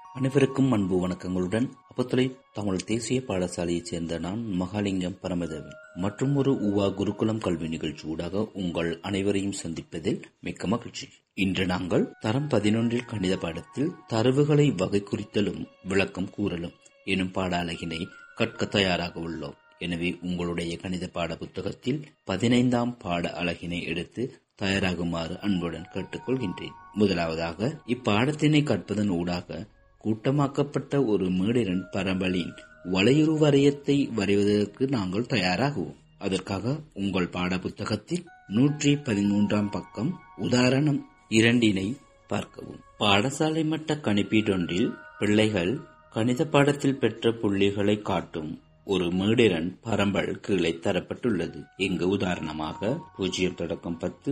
அனைவருக்கும் அன்பு வணக்கங்களுடன் அப்பத்துறை தமிழ் தேசிய பாடசாலையைச் சேர்ந்த நான் மகாலிங்கம் பரமதேவன் மற்றும் ஒரு உவா குருகுலம் கல்வி நிகழ்ச்சி ஊடாக உங்கள் அனைவரையும் சந்திப்பதில் மிக்க மகிழ்ச்சி இன்று நாங்கள் தரம் பதினொன்றில் கணித பாடத்தில் தரவுகளை வகை குறித்தலும் விளக்கம் கூறலும் எனும் பாட அலகினை கற்க தயாராக உள்ளோம் எனவே உங்களுடைய கணித பாட புத்தகத்தில் பதினைந்தாம் பாட அலகினை எடுத்து தயாராகுமாறு அன்புடன் கேட்டுக்கொள்கின்றேன் முதலாவதாக இப்பாடத்தினை கற்பதன் ஊடாக கூட்டமாக்கப்பட்ட ஒரு மேடிரன் பரம்பலின் வளையுறு வரையத்தை வரைவதற்கு நாங்கள் தயாராகுவோம் அதற்காக உங்கள் பாட புத்தகத்தில் நூற்றி பதிமூன்றாம் பக்கம் உதாரணம் இரண்டினை பார்க்கவும் பாடசாலை மட்ட கணிப்பீடொன்றில் பிள்ளைகள் கணித பாடத்தில் பெற்ற புள்ளிகளை காட்டும் ஒரு மேடிரன் பரம்பல் கீழே தரப்பட்டுள்ளது இங்கு உதாரணமாக பூஜ்ஜியம் தொடக்கம் பத்து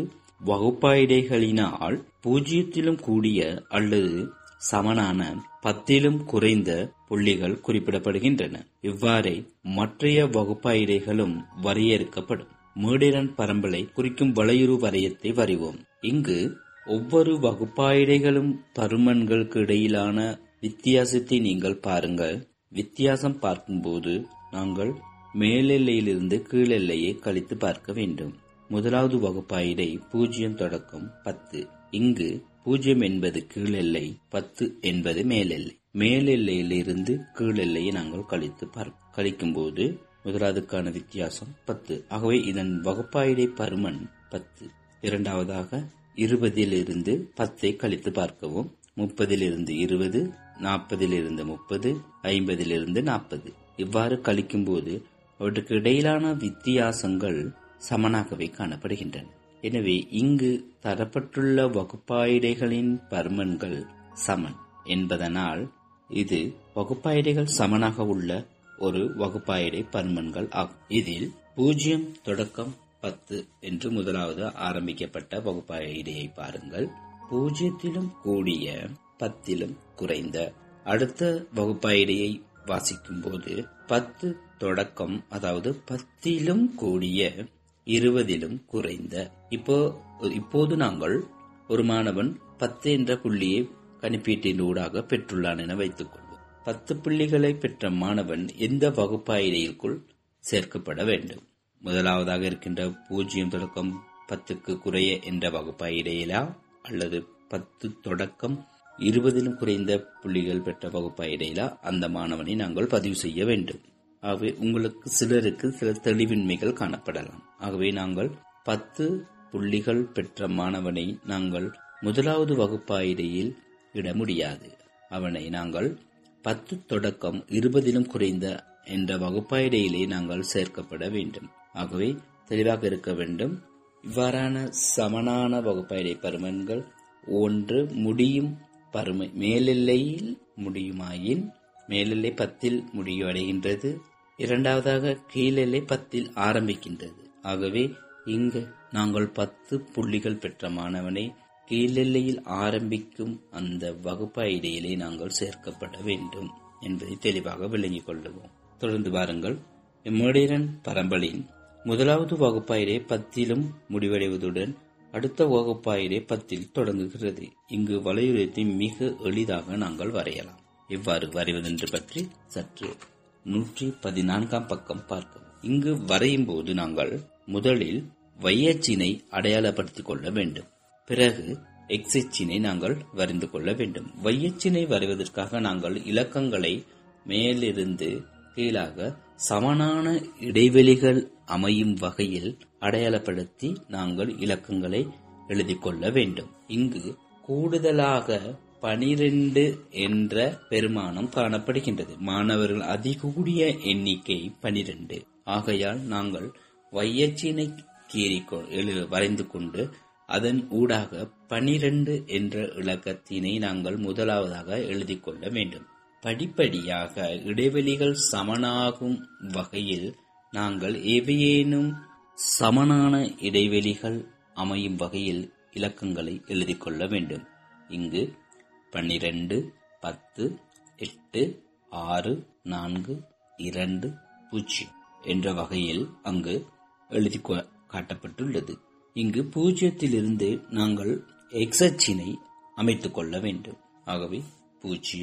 வகுப்பாயிடைகளினால் பூஜ்ஜியத்திலும் கூடிய அல்லது சமனான பத்திலும் குறைந்த புள்ளிகள் குறிப்பிடப்படுகின்றன இவ்வாறே மற்றைய வகுப்பாயிடைகளும் வரையறுக்கப்படும் மேடிரன் பரம்பலை குறிக்கும் வளையுறு வரையத்தை வரைவோம் இங்கு ஒவ்வொரு வகுப்பாயிடைகளும் பருமன்களுக்கு இடையிலான வித்தியாசத்தை நீங்கள் பாருங்கள் வித்தியாசம் பார்க்கும்போது நாங்கள் மேலெல்லையிலிருந்து கீழெல்லையை கழித்து பார்க்க வேண்டும் முதலாவது வகுப்பாயிடை பூஜ்ஜியம் தொடக்கம் பத்து இங்கு பூஜ்ஜியம் என்பது கீழெல்லை பத்து என்பது மேலெல்லை மேலெல்லையிலிருந்து கீழெல்லையை நாங்கள் கழித்து கழிக்கும் போது முதலாவதுக்கான வித்தியாசம் பத்து ஆகவே இதன் வகுப்பாயிடை பருமன் பத்து இரண்டாவதாக இருபதிலிருந்து பத்தை கழித்து பார்க்கவும் முப்பதிலிருந்து இருபது நாற்பதிலிருந்து முப்பது ஐம்பதிலிருந்து நாற்பது இவ்வாறு கழிக்கும் போது அவற்றுக்கு இடையிலான வித்தியாசங்கள் சமனாகவே காணப்படுகின்றன எனவே இங்கு தரப்பட்டுள்ள வகுப்பாயிடைகளின் பருமன்கள் சமன் என்பதனால் இது வகுப்பாயிடைகள் சமனாக உள்ள ஒரு வகுப்பாயிடை பருமன்கள் ஆகும் இதில் பூஜ்ஜியம் தொடக்கம் பத்து என்று முதலாவது ஆரம்பிக்கப்பட்ட வகுப்பாயிடையை பாருங்கள் பூஜ்ஜியத்திலும் கூடிய பத்திலும் குறைந்த அடுத்த வகுப்பாயிடையை வாசிக்கும் போது பத்து தொடக்கம் அதாவது பத்திலும் கூடிய இருபதிலும் குறைந்த இப்போ இப்போது நாங்கள் ஒரு மாணவன் பத்து என்ற புள்ளியை கணிப்பீட்டின் ஊடாக பெற்றுள்ளான் என வைத்துக் கொள்வோம் பத்து புள்ளிகளை பெற்ற மாணவன் எந்த வகுப்பாயிடைக்குள் சேர்க்கப்பட வேண்டும் முதலாவதாக இருக்கின்ற பூஜ்ஜியம் தொடக்கம் பத்துக்கு குறைய என்ற வகுப்பாயிடையிலா அல்லது பத்து தொடக்கம் இருபதிலும் குறைந்த புள்ளிகள் பெற்ற வகுப்பாயிடையிலா அந்த மாணவனை நாங்கள் பதிவு செய்ய வேண்டும் ஆகவே உங்களுக்கு சிலருக்கு சில தெளிவின்மைகள் காணப்படலாம் ஆகவே நாங்கள் பத்து புள்ளிகள் பெற்ற மாணவனை நாங்கள் முதலாவது வகுப்பாயிடையில் இட முடியாது அவனை நாங்கள் பத்து தொடக்கம் இருபதிலும் குறைந்த என்ற வகுப்பாயிடையிலே நாங்கள் சேர்க்கப்பட வேண்டும் ஆகவே தெளிவாக இருக்க வேண்டும் இவ்வாறான சமனான வகுப்பாயிடை பருமன்கள் ஒன்று முடியும் பருமை மேலெல்லையில் முடியுமாயின் மேலெல்லை பத்தில் முடிவடைகின்றது இரண்டாவதாக கீழெல்லை பத்தில் ஆரம்பிக்கின்றது ஆகவே இங்கு நாங்கள் பத்து புள்ளிகள் பெற்ற மாணவனை கீழெல்லையில் ஆரம்பிக்கும் அந்த வகுப்பாயிடையிலே நாங்கள் சேர்க்கப்பட வேண்டும் என்பதை தெளிவாக விளங்கிக் கொள்ளுவோம் தொடர்ந்து வாருங்கள் மேடிரன் பரம்பலின் முதலாவது வகுப்பாயிடை பத்திலும் முடிவடைவதுடன் அடுத்த வகுப்பாயிடை பத்தில் தொடங்குகிறது இங்கு வலையுறத்தை மிக எளிதாக நாங்கள் வரையலாம் எவ்வாறு வரைவதென்று பற்றி சற்று நூற்றி பதினான்காம் பக்கம் பார்க்கவும் இங்கு வரையும் போது நாங்கள் முதலில் வையச்சினை அடையாளப்படுத்திக் கொள்ள வேண்டும் பிறகு எக்ஸிச்சினை நாங்கள் வரைந்து கொள்ள வேண்டும் வையச்சினை வரைவதற்காக நாங்கள் இலக்கங்களை மேலிருந்து கீழாக சமனான இடைவெளிகள் அமையும் வகையில் அடையாளப்படுத்தி நாங்கள் இலக்கங்களை எழுதிக் கொள்ள வேண்டும் இங்கு கூடுதலாக பனிரெண்டு என்ற பெருமானம் காணப்படுகின்றது மாணவர்கள் அதிகூடிய எண்ணிக்கை பனிரெண்டு ஆகையால் நாங்கள் வையச்சினை கீறி வரைந்து கொண்டு அதன் ஊடாக பனிரெண்டு என்ற இலக்கத்தினை நாங்கள் முதலாவதாக எழுதி கொள்ள வேண்டும் படிப்படியாக இடைவெளிகள் சமனாகும் வகையில் நாங்கள் எவையேனும் சமனான இடைவெளிகள் அமையும் வகையில் இலக்கங்களை எழுதி கொள்ள வேண்டும் இங்கு பன்னிரண்டு பத்து எட்டு ஆறு நான்கு இரண்டு பூஜ்ஜியம் என்ற வகையில் அங்கு எழுதி காட்டப்பட்டுள்ளது இங்கு பூஜ்ஜியத்திலிருந்து நாங்கள் எக்ஸச்சினை அமைத்துக் கொள்ள வேண்டும் ஆகவே பூஜ்ஜியம்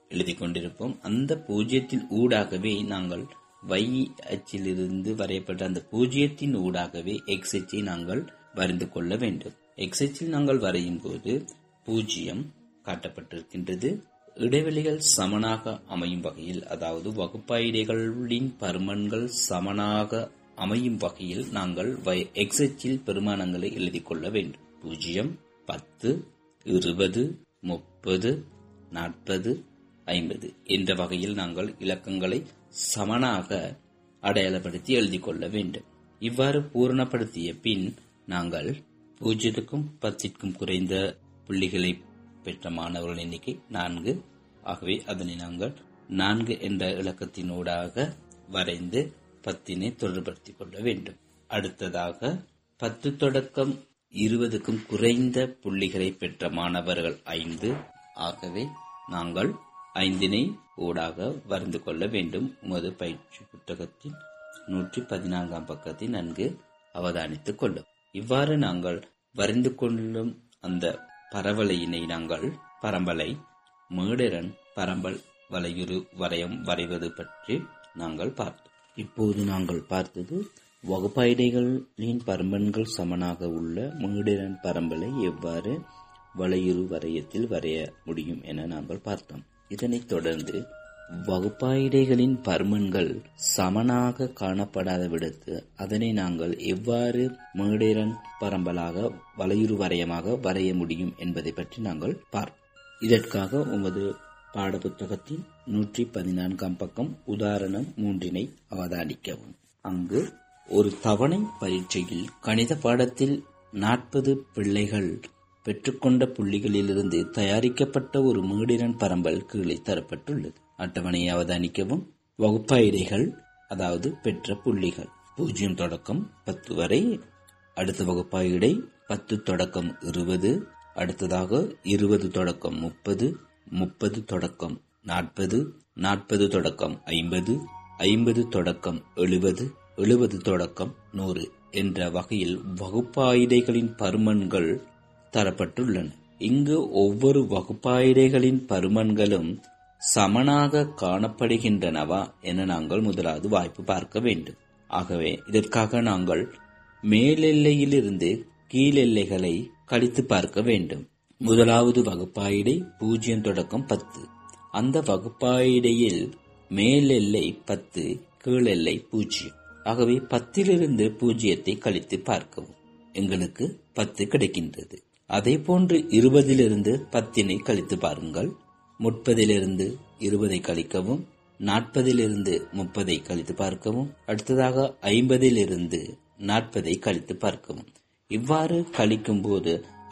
எழுதி கொண்டிருப்போம் அந்த பூஜ்ஜியத்தின் ஊடாகவே நாங்கள் y அச்சிலிருந்து வரையப்பட்ட அந்த பூஜ்ஜியத்தின் ஊடாகவே x அச்சை நாங்கள் வரைந்து கொள்ள வேண்டும் x அச்சில் நாங்கள் வரையும் போது பூஜ்ஜியம் காட்டப்பட்டிருக்கின்றது இடைவெளிகள் சமனாக அமையும் வகையில் அதாவது வகுப்பாயிடைகளின் பருமன்கள் சமனாக அமையும் வகையில் நாங்கள் எக்ஸ் அச்சில் பெருமானங்களை எழுதி கொள்ள வேண்டும் பூஜ்ஜியம் பத்து இருபது முப்பது நாற்பது ஐம்பது என்ற வகையில் நாங்கள் இலக்கங்களை சமனாக அடையாளப்படுத்தி எழுதி கொள்ள வேண்டும் இவ்வாறு பூரணப்படுத்திய பின் நாங்கள் பூஜ்ஜியத்துக்கும் பத்திற்கும் குறைந்த புள்ளிகளை பெற்ற மாணவர்கள் எண்ணிக்கை நான்கு ஆகவே அதனை நாங்கள் நான்கு என்ற இலக்கத்தினூடாக வரைந்து பத்தினை தொடர்படுத்திக் கொள்ள வேண்டும் அடுத்ததாக பத்து தொடக்கம் இருபதுக்கும் குறைந்த புள்ளிகளை பெற்ற மாணவர்கள் ஐந்து ஆகவே நாங்கள் ஐந்தினை ஊடாக வரைந்து கொள்ள வேண்டும் உமது பயிற்சி புத்தகத்தின் நூற்றி பதினான்காம் பக்கத்தை நன்கு அவதானித்துக் கொள்ளும் இவ்வாறு நாங்கள் வரைந்து கொள்ளும் அந்த பரவலையினை நாங்கள் பரம்பலை மேடரன் பரம்பல் வலையுறு வரையம் வரைவது பற்றி நாங்கள் பார்த்தோம் இப்போது நாங்கள் பார்த்தது வகுப்பாய்டைகளின் பரம்பன்கள் சமனாக உள்ள மேடரன் பரம்பலை எவ்வாறு வலையுறு வரையத்தில் வரைய முடியும் என நாங்கள் பார்த்தோம் இதனைத் தொடர்ந்து வகுப்பாயிடைகளின் பருமன்கள் சமனாக காணப்படாத விடத்து அதனை நாங்கள் எவ்வாறு மேடேரன் பரம்பலாக வலையுறு வரையமாக வரைய முடியும் என்பதை பற்றி நாங்கள் பார்ப்போம் இதற்காக உமது பாடப்புத்தகத்தின் நூற்றி பதினான்காம் பக்கம் உதாரணம் மூன்றினை அவதானிக்கவும் அங்கு ஒரு தவணை பரீட்சையில் கணித பாடத்தில் நாற்பது பிள்ளைகள் பெற்றுக்கொண்ட புள்ளிகளிலிருந்து தயாரிக்கப்பட்ட ஒரு மேடிரன் பரம்பல் கீழே தரப்பட்டுள்ளது அட்டவணையை அவதானிக்கவும் வகுப்பாயிடைகள் அதாவது பெற்ற புள்ளிகள் பூஜ்ஜியம் தொடக்கம் பத்து வரை அடுத்த வகுப்பாயிடை பத்து தொடக்கம் இருபது அடுத்ததாக இருபது தொடக்கம் முப்பது முப்பது தொடக்கம் நாற்பது நாற்பது தொடக்கம் ஐம்பது ஐம்பது தொடக்கம் எழுபது எழுபது தொடக்கம் நூறு என்ற வகையில் வகுப்பாயிடைகளின் பருமன்கள் தரப்பட்டுள்ளன இங்கு ஒவ்வொரு வகுப்பாயிடைகளின் பருமன்களும் சமனாக காணப்படுகின்றனவா என நாங்கள் முதலாவது வாய்ப்பு பார்க்க வேண்டும் ஆகவே இதற்காக நாங்கள் மேலெல்லையிலிருந்து கீழெல்லைகளை கழித்து பார்க்க வேண்டும் முதலாவது வகுப்பாயிடை பூஜ்ஜியம் தொடக்கம் பத்து அந்த வகுப்பாயிடையில் மேலெல்லை பத்து கீழெல்லை பூஜ்ஜியம் ஆகவே பத்திலிருந்து பூஜ்ஜியத்தை கழித்து பார்க்கவும் எங்களுக்கு பத்து கிடைக்கின்றது அதே போன்று இருபதிலிருந்து பத்தினை கழித்து பாருங்கள் முப்பதிலிருந்து இருபதை கழிக்கவும் நாற்பதிலிருந்து முப்பதை கழித்து பார்க்கவும் அடுத்ததாக ஐம்பதிலிருந்து நாற்பதை கழித்து பார்க்கவும் இவ்வாறு கழிக்கும் போது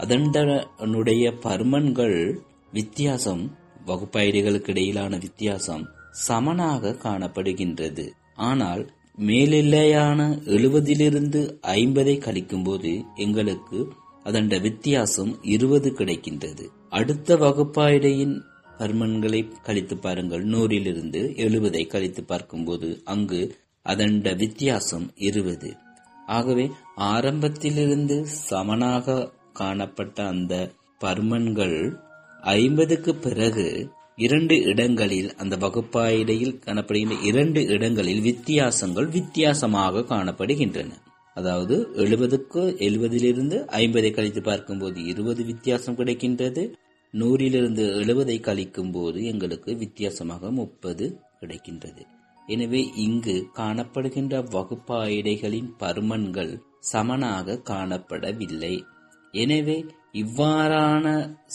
அதனுடைய பருமன்கள் வித்தியாசம் வகுப்பாயிடைகளுக்கு இடையிலான வித்தியாசம் சமனாக காணப்படுகின்றது ஆனால் மேலெல்லையான எழுபதிலிருந்து ஐம்பதை கழிக்கும் போது எங்களுக்கு அதன் வித்தியாசம் இருபது கிடைக்கின்றது அடுத்த வகுப்பாயிடையின் பருமன்களை கழித்து பாருங்கள் நூறிலிருந்து எழுபதை கழித்து பார்க்கும்போது அங்கு அதன் வித்தியாசம் இருபது ஆகவே ஆரம்பத்திலிருந்து சமனாக காணப்பட்ட அந்த பருமன்கள் ஐம்பதுக்கு பிறகு இரண்டு இடங்களில் அந்த வகுப்பாயிடையில் காணப்படுகின்ற இரண்டு இடங்களில் வித்தியாசங்கள் வித்தியாசமாக காணப்படுகின்றன அதாவது எழுபதுக்கு எழுபதிலிருந்து ஐம்பதை கழித்து பார்க்கும்போது இருபது வித்தியாசம் கிடைக்கின்றது நூறிலிருந்து எழுபதை கழிக்கும் போது எங்களுக்கு வித்தியாசமாக முப்பது கிடைக்கின்றது எனவே இங்கு காணப்படுகின்ற வகுப்பாயிடைகளின் பருமன்கள் சமனாக காணப்படவில்லை எனவே இவ்வாறான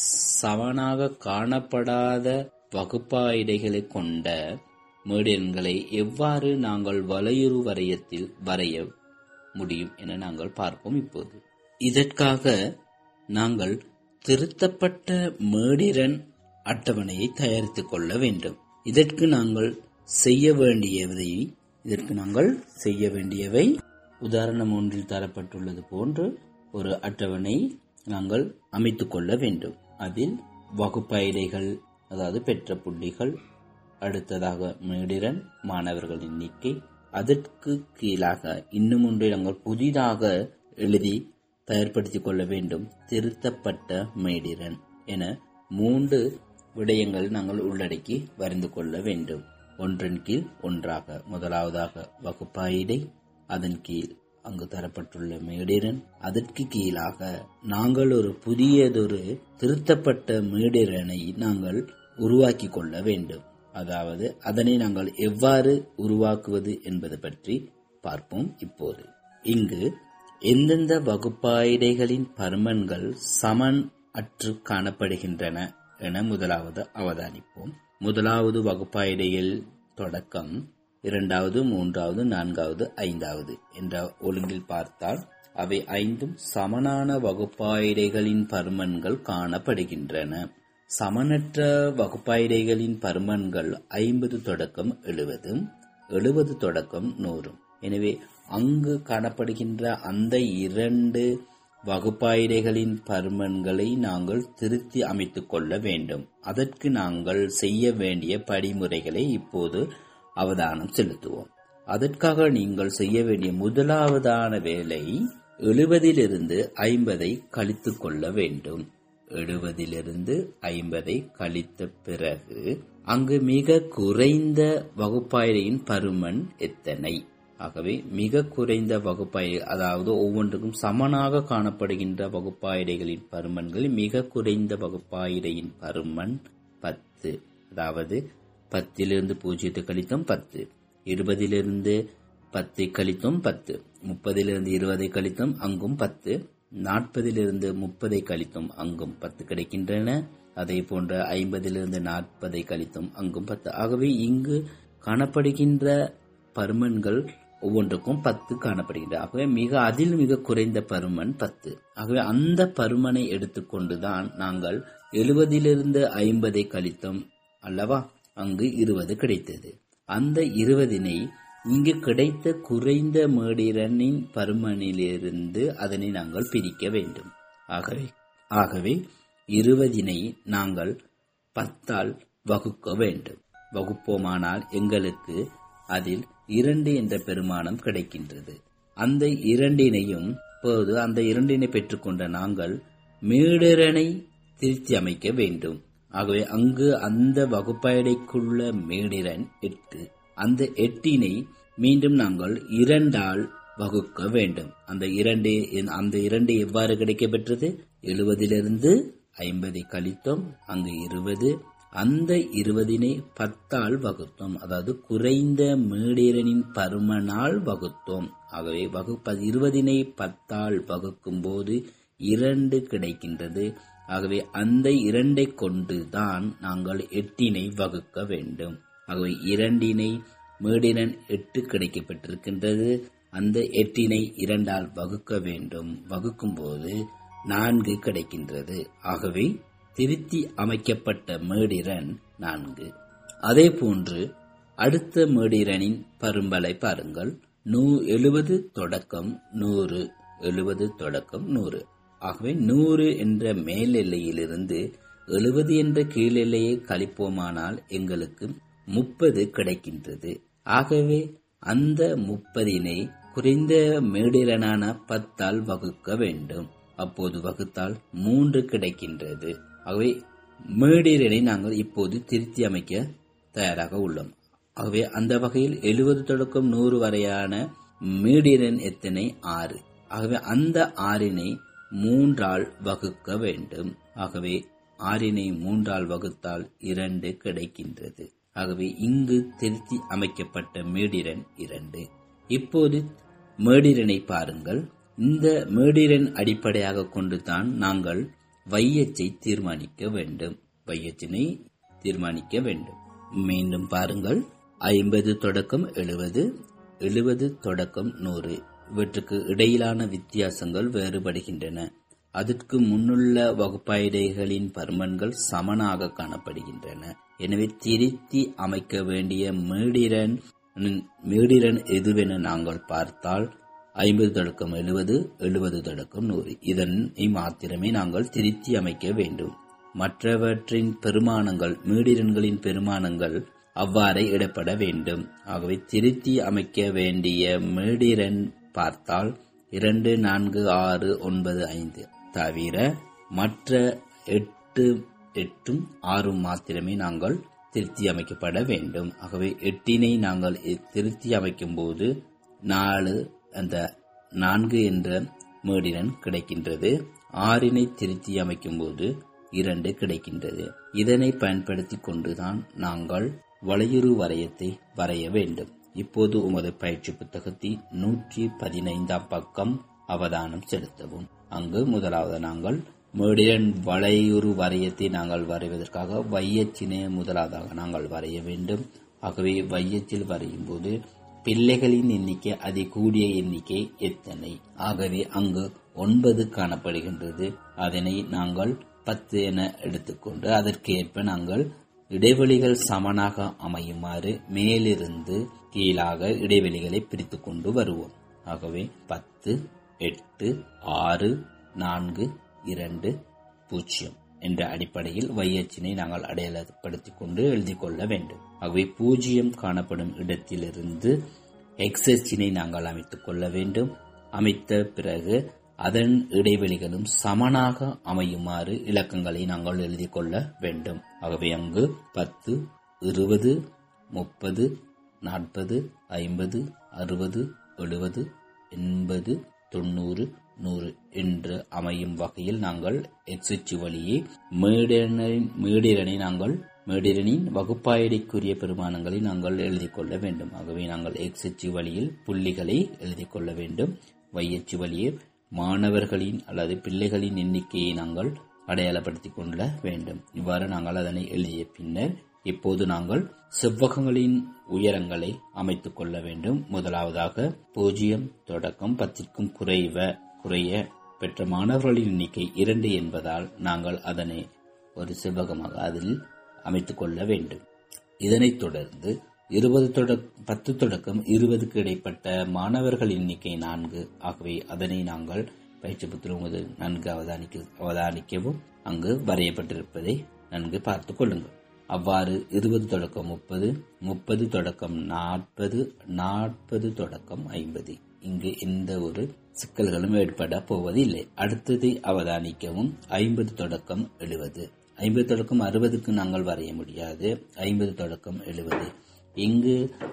சமனாக காணப்படாத வகுப்பாயிடைகளை கொண்ட மேடியன்களை எவ்வாறு நாங்கள் வலையுறு வரையத்தில் வரைய முடியும் என நாங்கள் பார்ப்போம் இப்போது இதற்காக நாங்கள் திருத்தப்பட்ட மேடிரன் அட்டவணையை தயாரித்துக் கொள்ள வேண்டும் இதற்கு நாங்கள் செய்ய வேண்டியவை இதற்கு நாங்கள் செய்ய வேண்டியவை உதாரணம் ஒன்றில் தரப்பட்டுள்ளது போன்று ஒரு அட்டவணை நாங்கள் அமைத்துக் கொள்ள வேண்டும் அதில் வகுப்பைடைகள் அதாவது பெற்ற புள்ளிகள் அடுத்ததாக மேடிரன் மாணவர்கள் எண்ணிக்கை அதற்கு கீழாக இன்னும் ஒன்றை நாங்கள் புதிதாக எழுதி தயார்படுத்திக் கொள்ள வேண்டும் திருத்தப்பட்ட மேடிரன் என மூன்று விடயங்கள் நாங்கள் உள்ளடக்கி வரைந்து கொள்ள வேண்டும் ஒன்றன் கீழ் ஒன்றாக முதலாவதாக வகுப்பாயிடை அதன் கீழ் அங்கு தரப்பட்டுள்ள மேடிரன் அதற்கு கீழாக நாங்கள் ஒரு புதியதொரு திருத்தப்பட்ட மேடிரனை நாங்கள் உருவாக்கி கொள்ள வேண்டும் அதாவது அதனை நாங்கள் எவ்வாறு உருவாக்குவது என்பது பற்றி பார்ப்போம் இப்போது இங்கு எந்தெந்த வகுப்பாயிடைகளின் பருமன்கள் சமன் அற்று காணப்படுகின்றன என முதலாவது அவதானிப்போம் முதலாவது வகுப்பாயிடையில் தொடக்கம் இரண்டாவது மூன்றாவது நான்காவது ஐந்தாவது என்ற ஒழுங்கில் பார்த்தால் அவை ஐந்தும் சமனான வகுப்பாயிடைகளின் பருமன்கள் காணப்படுகின்றன சமனற்ற வகுப்பாயிடைகளின் பருமன்கள் ஐம்பது தொடக்கம் எழுபது எழுபது தொடக்கம் நூறும் எனவே அங்கு காணப்படுகின்ற அந்த இரண்டு வகுப்பாயிடைகளின் பருமன்களை நாங்கள் திருத்தி அமைத்துக் கொள்ள வேண்டும் அதற்கு நாங்கள் செய்ய வேண்டிய படிமுறைகளை இப்போது அவதானம் செலுத்துவோம் அதற்காக நீங்கள் செய்ய வேண்டிய முதலாவதான வேலை எழுபதிலிருந்து ஐம்பதை கழித்துக் கொள்ள வேண்டும் எழுபதிலிருந்து ஐம்பதை கழித்த பிறகு அங்கு மிக குறைந்த வகுப்பாயிரையின் பருமன் எத்தனை ஆகவே மிக குறைந்த வகுப்பாய் அதாவது ஒவ்வொன்றுக்கும் சமனாக காணப்படுகின்ற வகுப்பாயிரைகளின் பருமன்கள் மிக குறைந்த வகுப்பாயிரையின் பருமன் பத்து அதாவது பத்திலிருந்து பூஜ்ஜியத்தை கழித்தோம் பத்து இருபதிலிருந்து பத்தை கழித்தோம் பத்து முப்பதிலிருந்து இருபதை கழித்தோம் அங்கும் பத்து நாற்பதிலிருந்து முப்பதை கழித்தும் அங்கும் பத்து கிடைக்கின்றன அதே போன்ற ஐம்பதிலிருந்து நாற்பதை கழித்தும் அங்கும் பத்து ஆகவே இங்கு காணப்படுகின்ற பருமன்கள் ஒவ்வொன்றுக்கும் பத்து காணப்படுகின்றன ஆகவே மிக அதில் மிக குறைந்த பருமன் பத்து ஆகவே அந்த பருமனை எடுத்துக்கொண்டுதான் நாங்கள் எழுபதிலிருந்து ஐம்பதை கழித்தோம் அல்லவா அங்கு இருபது கிடைத்தது அந்த இருபதினை இங்கு கிடைத்த குறைந்த மேடிரனின் பருமனிலிருந்து அதனை நாங்கள் பிரிக்க வேண்டும் ஆகவே ஆகவே இருபதினை நாங்கள் பத்தால் வகுக்க வேண்டும் வகுப்போமானால் எங்களுக்கு அதில் இரண்டு என்ற பெருமானம் கிடைக்கின்றது அந்த இரண்டினையும் போது அந்த இரண்டினை பெற்றுக்கொண்ட நாங்கள் மேடிரனை திருத்தி அமைக்க வேண்டும் ஆகவே அங்கு அந்த வகுப்படைக்குள்ள மேடிரன் எட்டு அந்த எட்டினை மீண்டும் நாங்கள் இரண்டால் வகுக்க வேண்டும் அந்த இரண்டு அந்த இரண்டு எவ்வாறு கிடைக்கப்பெற்றது எழுபதிலிருந்து ஐம்பதை கழித்தோம் அங்கு இருபது அந்த இருபதினை பத்தால் வகுத்தோம் அதாவது குறைந்த மேடிரனின் பருமனால் வகுத்தோம் ஆகவே வகுப்ப இருபதினை பத்தால் வகுக்கும் போது இரண்டு கிடைக்கின்றது ஆகவே அந்த இரண்டை கொண்டுதான் நாங்கள் எட்டினை வகுக்க வேண்டும் ஆகவே இரண்டினை மேடிரன் எட்டு கிடைக்கப்பட்டிருக்கின்றது அந்த எட்டினை இரண்டால் வகுக்க வேண்டும் வகுக்கும் போது நான்கு கிடைக்கின்றது ஆகவே திருத்தி அமைக்கப்பட்ட மேடிரன் நான்கு அதே போன்று அடுத்த மேடிரனின் பரும்பலை பாருங்கள் நூ எழுபது தொடக்கம் நூறு எழுபது தொடக்கம் நூறு ஆகவே நூறு என்ற மேல் எல்லையிலிருந்து எழுபது என்ற கீழ் எல்லையை கழிப்போமானால் எங்களுக்கு முப்பது கிடைக்கின்றது ஆகவே அந்த முப்பதினை குறைந்த மேடிரனான பத்தால் வகுக்க வேண்டும் அப்போது வகுத்தால் மூன்று கிடைக்கின்றது ஆகவே மேடிரனை நாங்கள் இப்போது திருத்தி அமைக்க தயாராக உள்ளோம் ஆகவே அந்த வகையில் எழுபது தொடக்கம் நூறு வரையான மீடிரன் எத்தனை ஆறு ஆகவே அந்த ஆறினை மூன்றால் வகுக்க வேண்டும் ஆகவே ஆறினை மூன்றால் வகுத்தால் இரண்டு கிடைக்கின்றது ஆகவே இங்கு திருத்தி அமைக்கப்பட்ட மேடிரன் இரண்டு இப்போது மேடிரனை பாருங்கள் இந்த மேடிரன் அடிப்படையாக கொண்டுதான் நாங்கள் வையச்சை தீர்மானிக்க வேண்டும் வையச்சினை தீர்மானிக்க வேண்டும் மீண்டும் பாருங்கள் ஐம்பது தொடக்கம் எழுபது எழுபது தொடக்கம் நூறு இவற்றுக்கு இடையிலான வித்தியாசங்கள் வேறுபடுகின்றன அதற்கு முன்னுள்ள வகுப்பாயிடைகளின் பருமன்கள் சமனாக காணப்படுகின்றன எனவே திருத்தி அமைக்க வேண்டிய மேடிரன் மேடிரன் எதுவென நாங்கள் பார்த்தால் ஐம்பது தொடக்கம் எழுபது எழுபது தொடக்கம் நூறு இதனை மாத்திரமே நாங்கள் திருத்தி அமைக்க வேண்டும் மற்றவற்றின் பெருமானங்கள் மீடிரன்களின் பெருமானங்கள் அவ்வாறே இடப்பட வேண்டும் ஆகவே திருத்தி அமைக்க வேண்டிய மீடிரன் பார்த்தால் இரண்டு நான்கு ஆறு ஒன்பது ஐந்து தவிர மற்ற எட்டு எட்டும் ஆறும் மாத்திரமே நாங்கள் திருத்தி அமைக்கப்பட வேண்டும் ஆகவே எட்டினை நாங்கள் இ- திருத்தி அமைக்கும் போது நாலு அந்த நான்கு என்ற மேடிரன் கிடைக்கின்றது ஆறினை திருத்தி அமைக்கும் போது இரண்டு கிடைக்கின்றது இதனை பயன்படுத்தி கொண்டுதான் நாங்கள் வளையுறு வரையத்தை வரைய வேண்டும் இப்போது உமது பயிற்சி புத்தகத்தில் நூற்றி பதினைந்தாம் பக்கம் அவதானம் செலுத்தவும் அங்கு முதலாவது நாங்கள் மேடிரன் வளையுறு வரையத்தை நாங்கள் வரைவதற்காக வையச்சினை முதலாவதாக நாங்கள் வரைய வேண்டும் ஆகவே வையத்தில் வரையும் போது பிள்ளைகளின் எண்ணிக்கை அதி கூடிய எண்ணிக்கை எத்தனை ஆகவே அங்கு ஒன்பது காணப்படுகின்றது அதனை நாங்கள் பத்து என எடுத்துக்கொண்டு அதற்கு ஏற்ப நாங்கள் இடைவெளிகள் சமனாக அமையுமாறு மேலிருந்து கீழாக இடைவெளிகளை பிரித்துக் கொண்டு வருவோம் ஆகவே பத்து எட்டு ஆறு நான்கு இரண்டு பூஜ்ஜியம் என்ற அடிப்படையில் வையச்சினை நாங்கள் அடையாளப்படுத்திக் கொண்டு எழுதிக் கொள்ள வேண்டும் ஆகவே பூஜ்ஜியம் காணப்படும் இடத்திலிருந்து எக்ஸச்சினை நாங்கள் அமைத்துக் கொள்ள வேண்டும் அமைத்த பிறகு அதன் இடைவெளிகளும் சமனாக அமையுமாறு இலக்கங்களை நாங்கள் எழுதிக் கொள்ள வேண்டும் ஆகவே அங்கு பத்து இருபது முப்பது நாற்பது ஐம்பது அறுபது எழுபது எண்பது தொண்ணூறு நூறு என்று அமையும் வகையில் நாங்கள் எக்ஸச்சு வழியே மேடனின் மேடிரனை நாங்கள் மேடிரனின் வகுப்பாயடைக்குரிய பெருமானங்களை நாங்கள் எழுதிக் கொள்ள வேண்டும் ஆகவே நாங்கள் எக்ஸச்சு வழியில் புள்ளிகளை எழுதிக் கொள்ள வேண்டும் வையச்சு வழியே மாணவர்களின் அல்லது பிள்ளைகளின் எண்ணிக்கையை நாங்கள் அடையாளப்படுத்திக் கொள்ள வேண்டும் இவ்வாறு நாங்கள் அதனை எழுதிய பின்னர் இப்போது நாங்கள் செவ்வகங்களின் உயரங்களை அமைத்துக் கொள்ள வேண்டும் முதலாவதாக பூஜ்ஜியம் தொடக்கம் பத்திற்கும் குறைவ குறைய பெற்ற மாணவர்களின் எண்ணிக்கை இரண்டு என்பதால் நாங்கள் அதனை ஒரு செவ்வகமாக அதில் அமைத்துக் கொள்ள வேண்டும் இதனைத் தொடர்ந்து இருபது தொடக் பத்து தொடக்கம் இருபதுக்கு இடைப்பட்ட மாணவர்கள் எண்ணிக்கை நான்கு ஆகவே அதனை நாங்கள் பயிற்சி புத்திரம் நன்கு அவதானிக்க அவதானிக்கவும் அங்கு வரையப்பட்டிருப்பதை நன்கு பார்த்துக் கொள்ளுங்கள் அவ்வாறு இருபது தொடக்கம் முப்பது முப்பது தொடக்கம் நாற்பது நாற்பது தொடக்கம் ஐம்பது இங்கு எந்த ஒரு சிக்கல்களும் ஏற்பட போவதில்லை அடுத்ததை அவதானிக்கவும் ஐம்பது தொடக்கம் எழுபது ஐம்பது தொடக்கம் அறுபதுக்கு நாங்கள் வரைய முடியாது ஐம்பது தொடக்கம் எழுபது இங்கு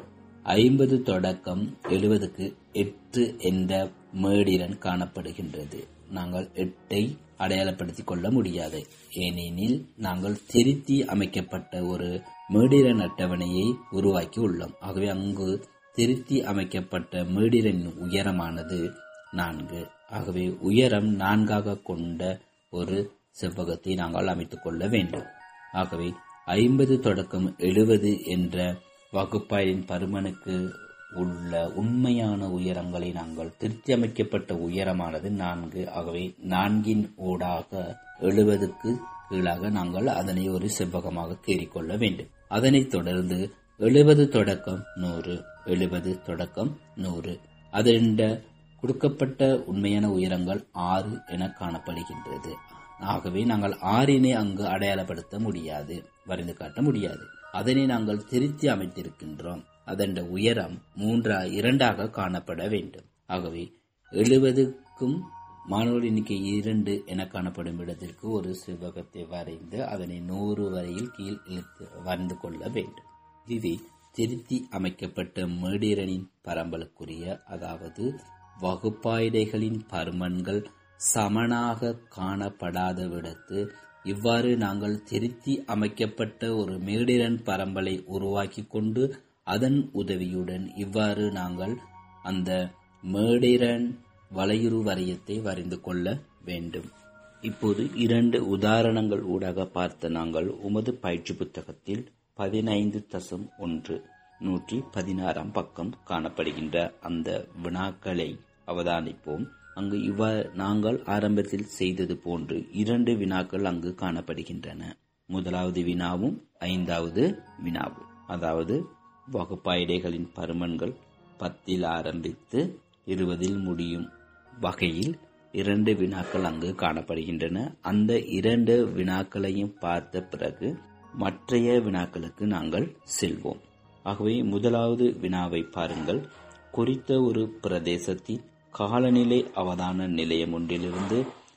ஐம்பது தொடக்கம் எழுபதுக்கு எட்டு என்ற மேடிரன் காணப்படுகின்றது நாங்கள் எட்டை அடையாளப்படுத்திக் கொள்ள முடியாது ஏனெனில் நாங்கள் திருத்தி அமைக்கப்பட்ட ஒரு மேடிரன் அட்டவணையை உருவாக்கி உள்ளோம் ஆகவே அங்கு திருத்தி அமைக்கப்பட்ட மேடிரனின் உயரமானது நான்கு ஆகவே உயரம் நான்காக கொண்ட ஒரு செவ்வகத்தை நாங்கள் அமைத்துக் கொள்ள வேண்டும் ஆகவே ஐம்பது தொடக்கம் எழுபது என்ற வகுப்பாயின் பருமனுக்கு உள்ள உண்மையான உயரங்களை நாங்கள் திருத்தி அமைக்கப்பட்ட உயரமானது நான்கு ஆகவே நான்கின் ஊடாக எழுபதுக்கு கீழாக நாங்கள் அதனை ஒரு செவ்வகமாக கீறிக்கொள்ள வேண்டும் அதனைத் தொடர்ந்து எழுபது தொடக்கம் நூறு எழுபது தொடக்கம் நூறு அதென்ற கொடுக்கப்பட்ட உண்மையான உயரங்கள் ஆறு என காணப்படுகின்றது ஆகவே நாங்கள் ஆறினை அங்கு அடையாளப்படுத்த முடியாது வரைந்து காட்ட முடியாது அதனை நாங்கள் திருத்தி அமைத்திருக்கின்றோம் அதன் உயரம் மூன்றா இரண்டாக காணப்பட வேண்டும் ஆகவே எழுபதுக்கும் மாணவர் எண்ணிக்கை இரண்டு என காணப்படும் இடத்திற்கு ஒரு சிவகத்தை வரைந்து அதனை நூறு வரையில் கீழ் இழுத்து வரைந்து கொள்ள வேண்டும் இதுவே திருத்தி அமைக்கப்பட்ட மேடிரனின் பரம்பலுக்குரிய அதாவது வகுப்பாய்டைகளின் பருமன்கள் சமனாக காணப்படாத விடத்து இவ்வாறு நாங்கள் திருத்தி அமைக்கப்பட்ட ஒரு மேடிரன் பரம்பலை உருவாக்கி கொண்டு அதன் உதவியுடன் இவ்வாறு நாங்கள் அந்த மேடிரன் வளையுறு வரையத்தை வரைந்து கொள்ள வேண்டும் இப்போது இரண்டு உதாரணங்கள் ஊடாக பார்த்த நாங்கள் உமது பயிற்சி புத்தகத்தில் பதினைந்து தசம் ஒன்று நூற்றி பதினாறாம் பக்கம் காணப்படுகின்ற அந்த வினாக்களை அவதானிப்போம் அங்கு இவ்வா நாங்கள் ஆரம்பத்தில் செய்தது போன்று இரண்டு வினாக்கள் அங்கு காணப்படுகின்றன முதலாவது வினாவும் ஐந்தாவது வினாவும் அதாவது வகுப்பாய்டைகளின் பருமன்கள் பத்தில் ஆரம்பித்து இருபதில் முடியும் வகையில் இரண்டு வினாக்கள் அங்கு காணப்படுகின்றன அந்த இரண்டு வினாக்களையும் பார்த்த பிறகு மற்றைய வினாக்களுக்கு நாங்கள் செல்வோம் ஆகவே முதலாவது வினாவை பாருங்கள் குறித்த ஒரு பிரதேசத்தின் காலநிலை அவதான நிலையம் ஒன்றிலிருந்து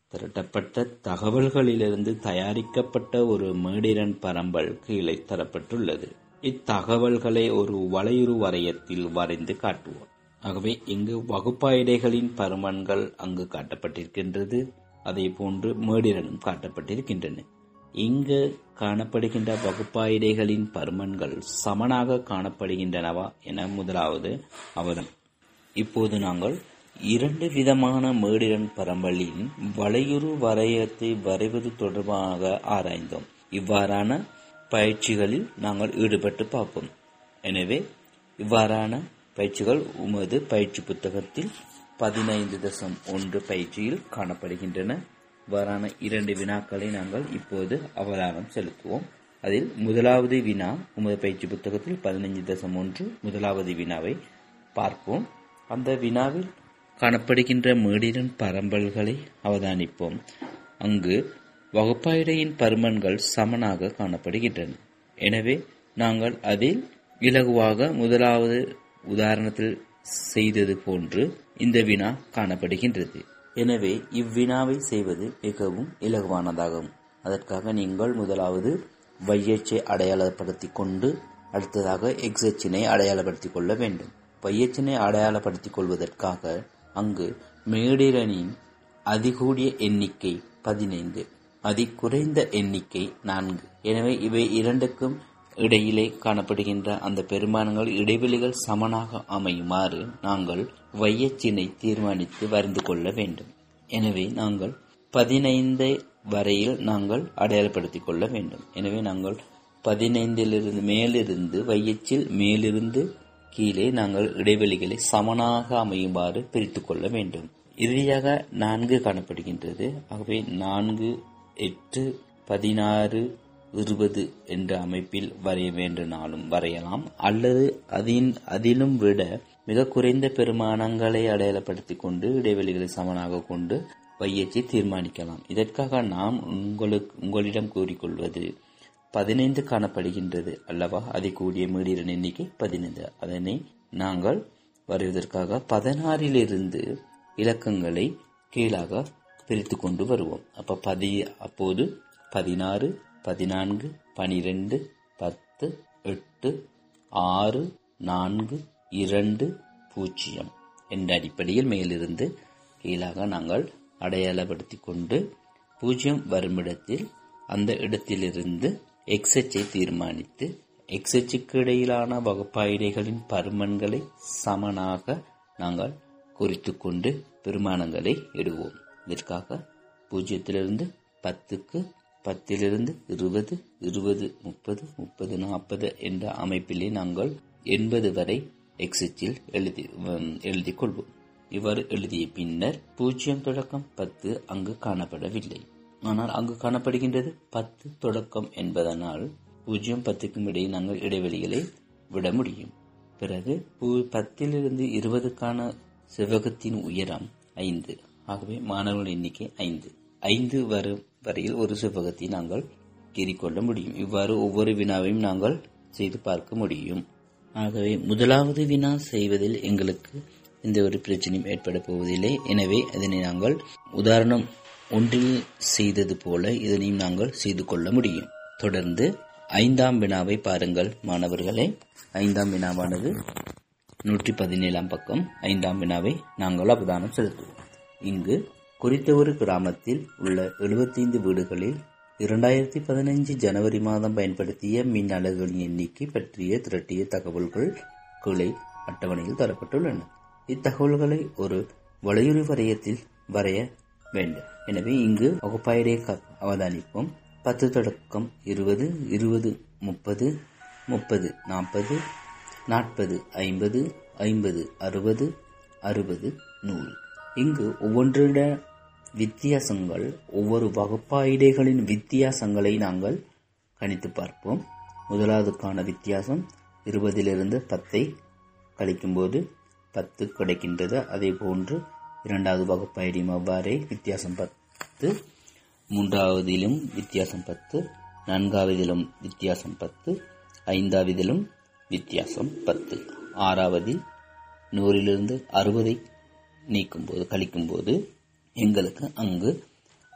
திரட்டப்பட்ட தகவல்களிலிருந்து தயாரிக்கப்பட்ட ஒரு மேடிரன் பரம்பல் கீழே தரப்பட்டுள்ளது இத்தகவல்களை ஒரு வளையுறு வரையத்தில் வரைந்து காட்டுவோம் ஆகவே இங்கு வகுப்பாயிடைகளின் பருமன்கள் அங்கு காட்டப்பட்டிருக்கின்றது அதே போன்று மேடிரனும் காட்டப்பட்டிருக்கின்றன இங்கு காணப்படுகின்ற வகுப்பாயிடைகளின் பருமன்கள் சமனாக காணப்படுகின்றனவா என முதலாவது அவதம் இப்போது நாங்கள் இரண்டு விதமான மேடிரன் பரம்பலின் வளையுறு வரையத்தை வரைவது தொடர்பாக ஆராய்ந்தோம் இவ்வாறான பயிற்சிகளில் நாங்கள் ஈடுபட்டு பார்ப்போம் எனவே இவ்வாறான பயிற்சிகள் உமது பயிற்சி புத்தகத்தில் பதினைந்து தசம் ஒன்று பயிற்சியில் காணப்படுகின்றன இவ்வாறான இரண்டு வினாக்களை நாங்கள் இப்போது அவதானம் செலுத்துவோம் அதில் முதலாவது வினா உமது பயிற்சி புத்தகத்தில் பதினைஞ்சு தசம் ஒன்று முதலாவது வினாவை பார்ப்போம் அந்த வினாவில் காணப்படுகின்ற மேடிரன் பரம்பல்களை அவதானிப்போம் அங்கு வகுப்பாயிடையின் பருமன்கள் சமனாக காணப்படுகின்றன எனவே நாங்கள் அதில் இலகுவாக முதலாவது உதாரணத்தில் செய்தது போன்று இந்த வினா காணப்படுகின்றது எனவே இவ்வினாவை செய்வது மிகவும் இலகுவானதாகும் அதற்காக நீங்கள் முதலாவது வையச்சை அடையாளப்படுத்திக் கொண்டு அடுத்ததாக எக்ஸச்சினை அடையாளப்படுத்திக் கொள்ள வேண்டும் வையச்சினை அடையாளப்படுத்திக் கொள்வதற்காக அங்கு மேடிரனின் அதிகூடிய எண்ணிக்கை பதினைந்து அதிகுறைந்த எண்ணிக்கை நான்கு எனவே இவை இரண்டுக்கும் இடையிலே காணப்படுகின்ற அந்த பெருமானங்கள் இடைவெளிகள் சமனாக அமையுமாறு நாங்கள் வையச்சினை தீர்மானித்து வரைந்து கொள்ள வேண்டும் எனவே நாங்கள் பதினைந்து வரையில் நாங்கள் அடையாளப்படுத்திக் கொள்ள வேண்டும் எனவே நாங்கள் பதினைந்திலிருந்து மேலிருந்து வையச்சில் மேலிருந்து கீழே நாங்கள் இடைவெளிகளை சமனாக அமையுமாறு பிரித்துக் கொள்ள வேண்டும் இறுதியாக நான்கு காணப்படுகின்றது ஆகவே நான்கு எட்டு பதினாறு இருபது என்ற அமைப்பில் வரைய வேண்டுமானாலும் வரையலாம் அல்லது அதின் அதிலும் விட மிக குறைந்த பெருமானங்களை அடையாளப்படுத்திக் கொண்டு இடைவெளிகளை சமனாக கொண்டு வையச்சி தீர்மானிக்கலாம் இதற்காக நாம் உங்களுக்கு உங்களிடம் கூறிக்கொள்வது பதினைந்து காணப்படுகின்றது அல்லவா அதை கூடிய மீடியன் எண்ணிக்கை பதினைந்து அதனை நாங்கள் வரைவதற்காக பதினாறிலிருந்து இலக்கங்களை கீழாக பிரித்து கொண்டு வருவோம் அப்ப பதி அப்போது பதினாறு பதினான்கு பனிரெண்டு பத்து எட்டு ஆறு நான்கு இரண்டு பூஜ்ஜியம் என்ற அடிப்படையில் மேலிருந்து கீழாக நாங்கள் அடையாளப்படுத்திக் கொண்டு பூஜ்ஜியம் வருமிடத்தில் அந்த இடத்திலிருந்து எக்ஸச்சை தீர்மானித்து எக்ஸச்சுக்கு இடையிலான வகுப்பாயிடைகளின் பருமன்களை சமனாக நாங்கள் குறித்து கொண்டு பெருமானங்களை இடுவோம் இதற்காக பூஜ்ஜியத்திலிருந்து பத்துக்கு பத்திலிருந்து இருபது இருபது முப்பது முப்பது நாற்பது என்ற அமைப்பிலே நாங்கள் எண்பது வரை எக்ஸிச்சில் எழுதி எழுதிக் கொள்வோம் இவ்வாறு எழுதிய பின்னர் பூஜ்ஜியம் தொடக்கம் பத்து அங்கு காணப்படவில்லை ஆனால் அங்கு காணப்படுகின்றது பத்து தொடக்கம் என்பதனால் பூஜ்ஜியம் பத்துக்கும் இடையே நாங்கள் இடைவெளிகளை விட முடியும் பிறகு பத்திலிருந்து இருபதுக்கான செவ்வகத்தின் உயரம் ஐந்து ஆகவே மாணவர்கள் எண்ணிக்கை ஐந்து ஐந்து வரும் வரையில் ஒரு செவ்வகத்தை நாங்கள் கீறிக்கொள்ள முடியும் இவ்வாறு ஒவ்வொரு வினாவையும் நாங்கள் செய்து பார்க்க முடியும் ஆகவே முதலாவது வினா செய்வதில் எங்களுக்கு எந்த ஒரு பிரச்சனையும் ஏற்பட போவதில்லை எனவே இதனை நாங்கள் உதாரணம் ஒன்றில் செய்தது போல இதனையும் நாங்கள் செய்து கொள்ள முடியும் தொடர்ந்து ஐந்தாம் வினாவை பாருங்கள் மாணவர்களே ஐந்தாம் வினாவானது நூற்றி பதினேழாம் பக்கம் ஐந்தாம் வினாவை நாங்கள் அவதானம் செலுத்துவோம் இங்கு குறித்த ஒரு கிராமத்தில் உள்ள எழுபத்தைந்து வீடுகளில் இரண்டாயிரத்தி பதினைஞ்சு ஜனவரி மாதம் பயன்படுத்திய மின் அலகுகளின் எண்ணிக்கை பற்றிய திரட்டிய தகவல்கள் கீழே அட்டவணையில் தரப்பட்டுள்ளன இத்தகவல்களை ஒரு வளையுறு வரையத்தில் வரைய வேண்டும் எனவே இங்கு வகுப்பாயிடை அவதானிப்போம் பத்து தொடக்கம் இருபது இருபது முப்பது முப்பது நாற்பது நாற்பது ஐம்பது ஐம்பது அறுபது அறுபது நூறு இங்கு ஒவ்வொன்றிட வித்தியாசங்கள் ஒவ்வொரு வகுப்பாயிடைகளின் வித்தியாசங்களை நாங்கள் கணித்து பார்ப்போம் முதலாவதுக்கான வித்தியாசம் இருபதிலிருந்து பத்தை கழிக்கும்போது பத்து கிடைக்கின்றது அதே போன்று இரண்டாவது வகுப்பாயிடையும் அவ்வாறே வித்தியாசம் பத்து மூன்றாவதிலும் வித்தியாசம் பத்து நான்காவதிலும் வித்தியாசம் பத்து ஐந்தாவதிலும் வித்தியாசம் பத்து ஆறாவதில் நூறிலிருந்து அறுபதை நீக்கும்போது கழிக்கும்போது எங்களுக்கு அங்கு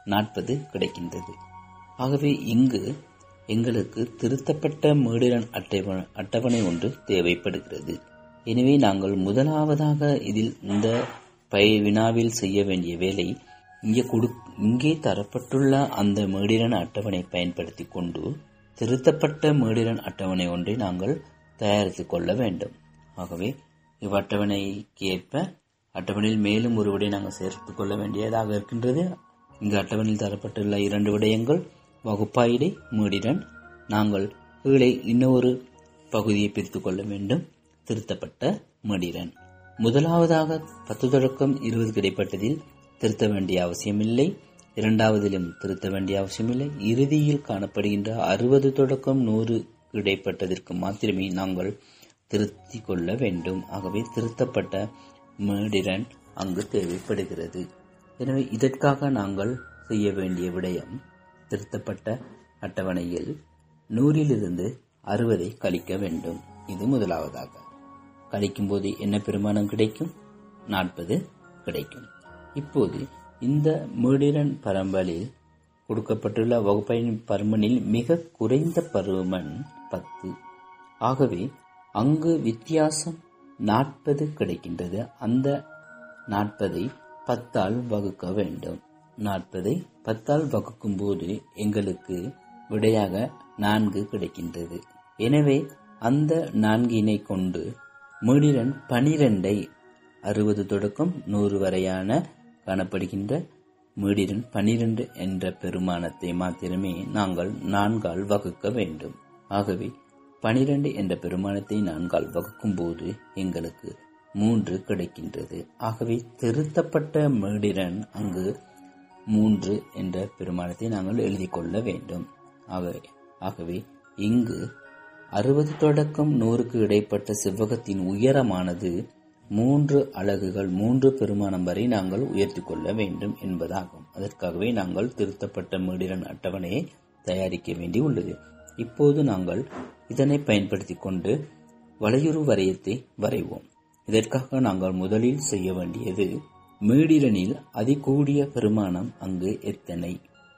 நாற்பது கிடைக்கின்றது ஆகவே இங்கு எங்களுக்கு திருத்தப்பட்ட மேடிரன் அட்டவணை அட்டவணை ஒன்று தேவைப்படுகிறது எனவே நாங்கள் முதலாவதாக இதில் இந்த பய வினாவில் செய்ய வேண்டிய வேலை இங்கே கொடு இங்கே தரப்பட்டுள்ள அந்த மேடிரன் அட்டவணை பயன்படுத்தி கொண்டு திருத்தப்பட்ட மேடிரன் அட்டவணை ஒன்றை நாங்கள் தயாரித்துக் கொள்ள வேண்டும் ஆகவே இவ்வட்டவணைக்கு ஏற்ப அட்டவணையில் மேலும் ஒரு விடை நாங்கள் சேர்த்துக் கொள்ள வேண்டியதாக இருக்கின்றது இங்கு அட்டவணையில் தரப்பட்டுள்ள இரண்டு விடயங்கள் வகுப்பாயிடை மேடிரன் நாங்கள் கீழே இன்னொரு பகுதியை பிரித்துக் கொள்ள வேண்டும் திருத்தப்பட்ட மேடிரன் முதலாவதாக பத்து தொடக்கம் இருபது கிடைப்பட்டதில் திருத்த வேண்டிய அவசியமில்லை இரண்டாவதிலும் திருத்த வேண்டிய அவசியமில்லை இறுதியில் காணப்படுகின்ற அறுபது தொடக்கம் நூறு இடைப்பட்டதற்கு மாத்திரமே நாங்கள் திருத்திக் கொள்ள வேண்டும் ஆகவே திருத்தப்பட்ட மேடிரன் அங்கு தேவைப்படுகிறது எனவே இதற்காக நாங்கள் செய்ய வேண்டிய விடயம் திருத்தப்பட்ட அட்டவணையில் நூறிலிருந்து அறுபதை கழிக்க வேண்டும் இது முதலாவதாக கழிக்கும் போது என்ன பெருமானம் கிடைக்கும் நாற்பது கிடைக்கும் இப்போது இந்த மேடிரன் பரம்பலில் கொடுக்கப்பட்டுள்ள வகுப்பையின் பருமனில் மிக குறைந்த பருமன் பத்து ஆகவே அங்கு வித்தியாசம் நாற்பது கிடைக்கின்றது அந்த நாற்பதை பத்தால் வகுக்க வேண்டும் நாற்பதை பத்தால் வகுக்கும் போது எங்களுக்கு விடையாக நான்கு கிடைக்கின்றது எனவே அந்த நான்கினை கொண்டு மீடிரன் பனிரெண்டை அறுபது தொடக்கம் நூறு வரையான காணப்படுகின்ற மீடிரன் பனிரெண்டு என்ற பெருமானத்தை மாத்திரமே நாங்கள் நான்கால் வகுக்க வேண்டும் ஆகவே பனிரெண்டு என்ற பெருமானத்தை நான்கால் வகுக்கும் போது எங்களுக்கு மூன்று கிடைக்கின்றது ஆகவே திருத்தப்பட்ட மேடிரன் அங்கு மூன்று என்ற பெருமானத்தை நாங்கள் எழுதி கொள்ள வேண்டும் ஆகவே ஆகவே இங்கு அறுபது தொடக்கம் நூறுக்கு இடைப்பட்ட செவ்வகத்தின் உயரமானது மூன்று அலகுகள் மூன்று பெருமானம் வரை நாங்கள் உயர்த்தி கொள்ள வேண்டும் என்பதாகும் அதற்காகவே நாங்கள் திருத்தப்பட்ட மீடிரன் அட்டவணையை தயாரிக்க வேண்டி உள்ளது இப்போது நாங்கள் இதனை பயன்படுத்திக் கொண்டு வளையுறு வரையத்தை வரைவோம் இதற்காக நாங்கள் முதலில் செய்ய வேண்டியது மீடிரனில் அதிகூடிய பெருமானம் அங்கு எத்தனை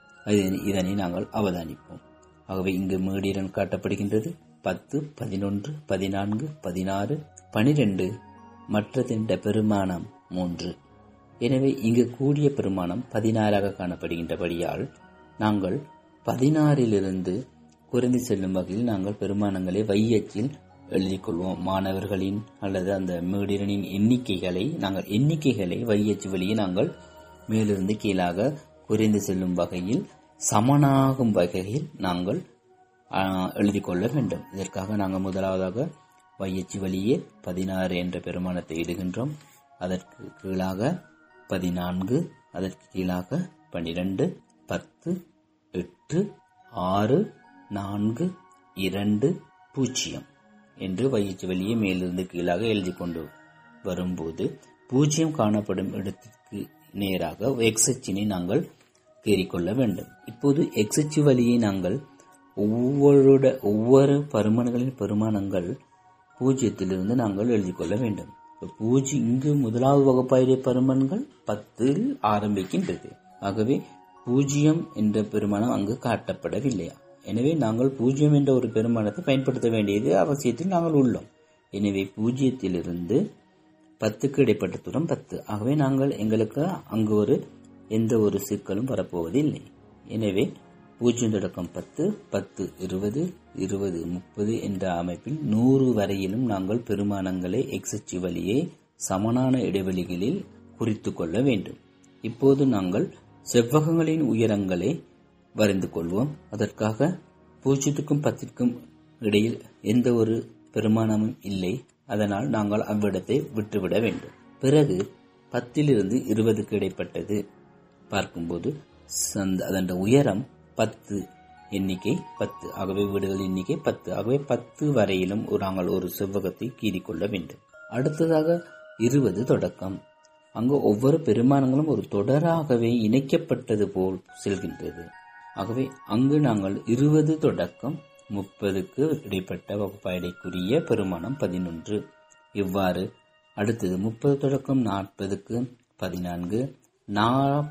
இதனை நாங்கள் அவதானிப்போம் ஆகவே இங்கு மீடிரன் காட்டப்படுகின்றது பத்து பதினொன்று பதினான்கு பதினாறு பனிரெண்டு மற்றதென்ற பெருமானம் மூன்று எனவே இங்கு கூடிய பெருமானம் பதினாறாக காணப்படுகின்றபடியால் நாங்கள் பதினாறிலிருந்து குறைந்து செல்லும் வகையில் நாங்கள் பெருமானங்களை வையச்சில் எழுதிக் கொள்வோம் மாணவர்களின் அல்லது அந்த மேடிரனின் எண்ணிக்கைகளை நாங்கள் எண்ணிக்கைகளை வையச்சு வழியே நாங்கள் மேலிருந்து கீழாக குறைந்து செல்லும் வகையில் சமனாகும் வகையில் நாங்கள் எழுதி கொள்ள வேண்டும் இதற்காக நாங்கள் முதலாவதாக வையச்சு வழியே பதினாறு என்ற பெருமானத்தை இடுகின்றோம் அதற்கு கீழாக பதினான்கு அதற்கு கீழாக பனிரெண்டு பத்து எட்டு ஆறு நான்கு இரண்டு பூஜ்ஜியம் என்று வையச்சு வழியே மேலிருந்து கீழாக எழுதி கொண்டு வரும்போது பூஜ்ஜியம் காணப்படும் இடத்திற்கு நேராக எக்ஸச்சினை நாங்கள் கீறிக்கொள்ள வேண்டும் இப்போது எக்ஸச்சு வழியை நாங்கள் ஒவ்வொரு ஒவ்வொரு பருமன்களின் பெருமானங்கள் பூஜ்ஜியத்திலிருந்து நாங்கள் எழுதி கொள்ள வேண்டும் பூஜ்ஜி இங்கு முதலாவது வகுப்பாயுடைய பருமன்கள் பத்தில் ஆரம்பிக்கின்றது ஆகவே பூஜ்ஜியம் என்ற பெருமானம் அங்கு காட்டப்படவில்லையா எனவே நாங்கள் பூஜ்ஜியம் என்ற ஒரு பெருமானத்தை பயன்படுத்த வேண்டியது அவசியத்தில் நாங்கள் உள்ளோம் எனவே பூஜ்ஜியத்திலிருந்து பத்துக்கு இடைப்பட்ட தூரம் பத்து ஆகவே நாங்கள் எங்களுக்கு அங்கு ஒரு எந்த ஒரு சிக்கலும் வரப்போவதில்லை எனவே பூஜ்ஜியம் தொடக்கம் பத்து பத்து இருபது இருபது முப்பது என்ற அமைப்பில் நூறு வரையிலும் நாங்கள் பெருமானங்களை எக்ஸச்சு வழியே சமனான இடைவெளிகளில் குறித்து கொள்ள வேண்டும் இப்போது நாங்கள் செவ்வகங்களின் உயரங்களை வரைந்து கொள்வோம் அதற்காக பூஜ்ஜியத்துக்கும் பத்திற்கும் இடையில் எந்த ஒரு பெருமானமும் இல்லை அதனால் நாங்கள் அவ்விடத்தை விட்டுவிட வேண்டும் பிறகு பத்திலிருந்து இருபதுக்கு இடைப்பட்டது பார்க்கும்போது அதன் உயரம் பத்து எண்ணிக்கை பத்து ஆகவே வீடுகள் எண்ணிக்கை பத்து ஆகவே பத்து வரையிலும் நாங்கள் ஒரு செவ்வகத்தை கீறிக்கொள்ள வேண்டும் அடுத்ததாக இருபது தொடக்கம் அங்கு ஒவ்வொரு பெருமானங்களும் ஒரு தொடராகவே இணைக்கப்பட்டது போல் செல்கின்றது ஆகவே அங்கு நாங்கள் இருபது தொடக்கம் முப்பதுக்கு இடைப்பட்ட வகுப்பாயடைக்குரிய பெருமானம் பதினொன்று இவ்வாறு அடுத்தது முப்பது தொடக்கம் நாற்பதுக்கு பதினான்கு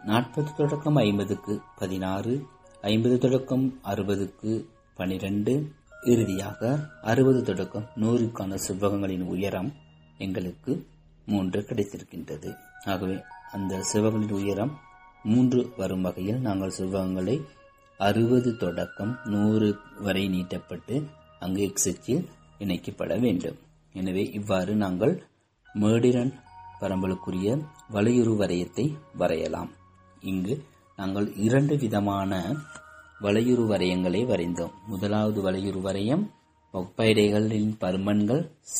நாற்பது தொடக்கம் ஐம்பதுக்கு பதினாறு ஐம்பது தொடக்கம் அறுபதுக்கு பனிரெண்டு இறுதியாக அறுபது தொடக்கம் நூறுக்கான செவ்வகங்களின் உயரம் எங்களுக்கு மூன்று கிடைத்திருக்கின்றது ஆகவே அந்த செவ்வகங்களின் உயரம் மூன்று வரும் வகையில் நாங்கள் செவ்வகங்களை அறுபது தொடக்கம் நூறு வரை நீட்டப்பட்டு அங்கு எக்ஸில் இணைக்கப்பட வேண்டும் எனவே இவ்வாறு நாங்கள் மேடிரன் பரம்பலுக்குரிய வலையுறு வரையத்தை வரையலாம் இங்கு நாங்கள் இரண்டு விதமான வலையுறு வரையங்களை வரைந்தோம் முதலாவது வலையுறு வரையம் ஒப்பைடைகளின் பருமன்கள்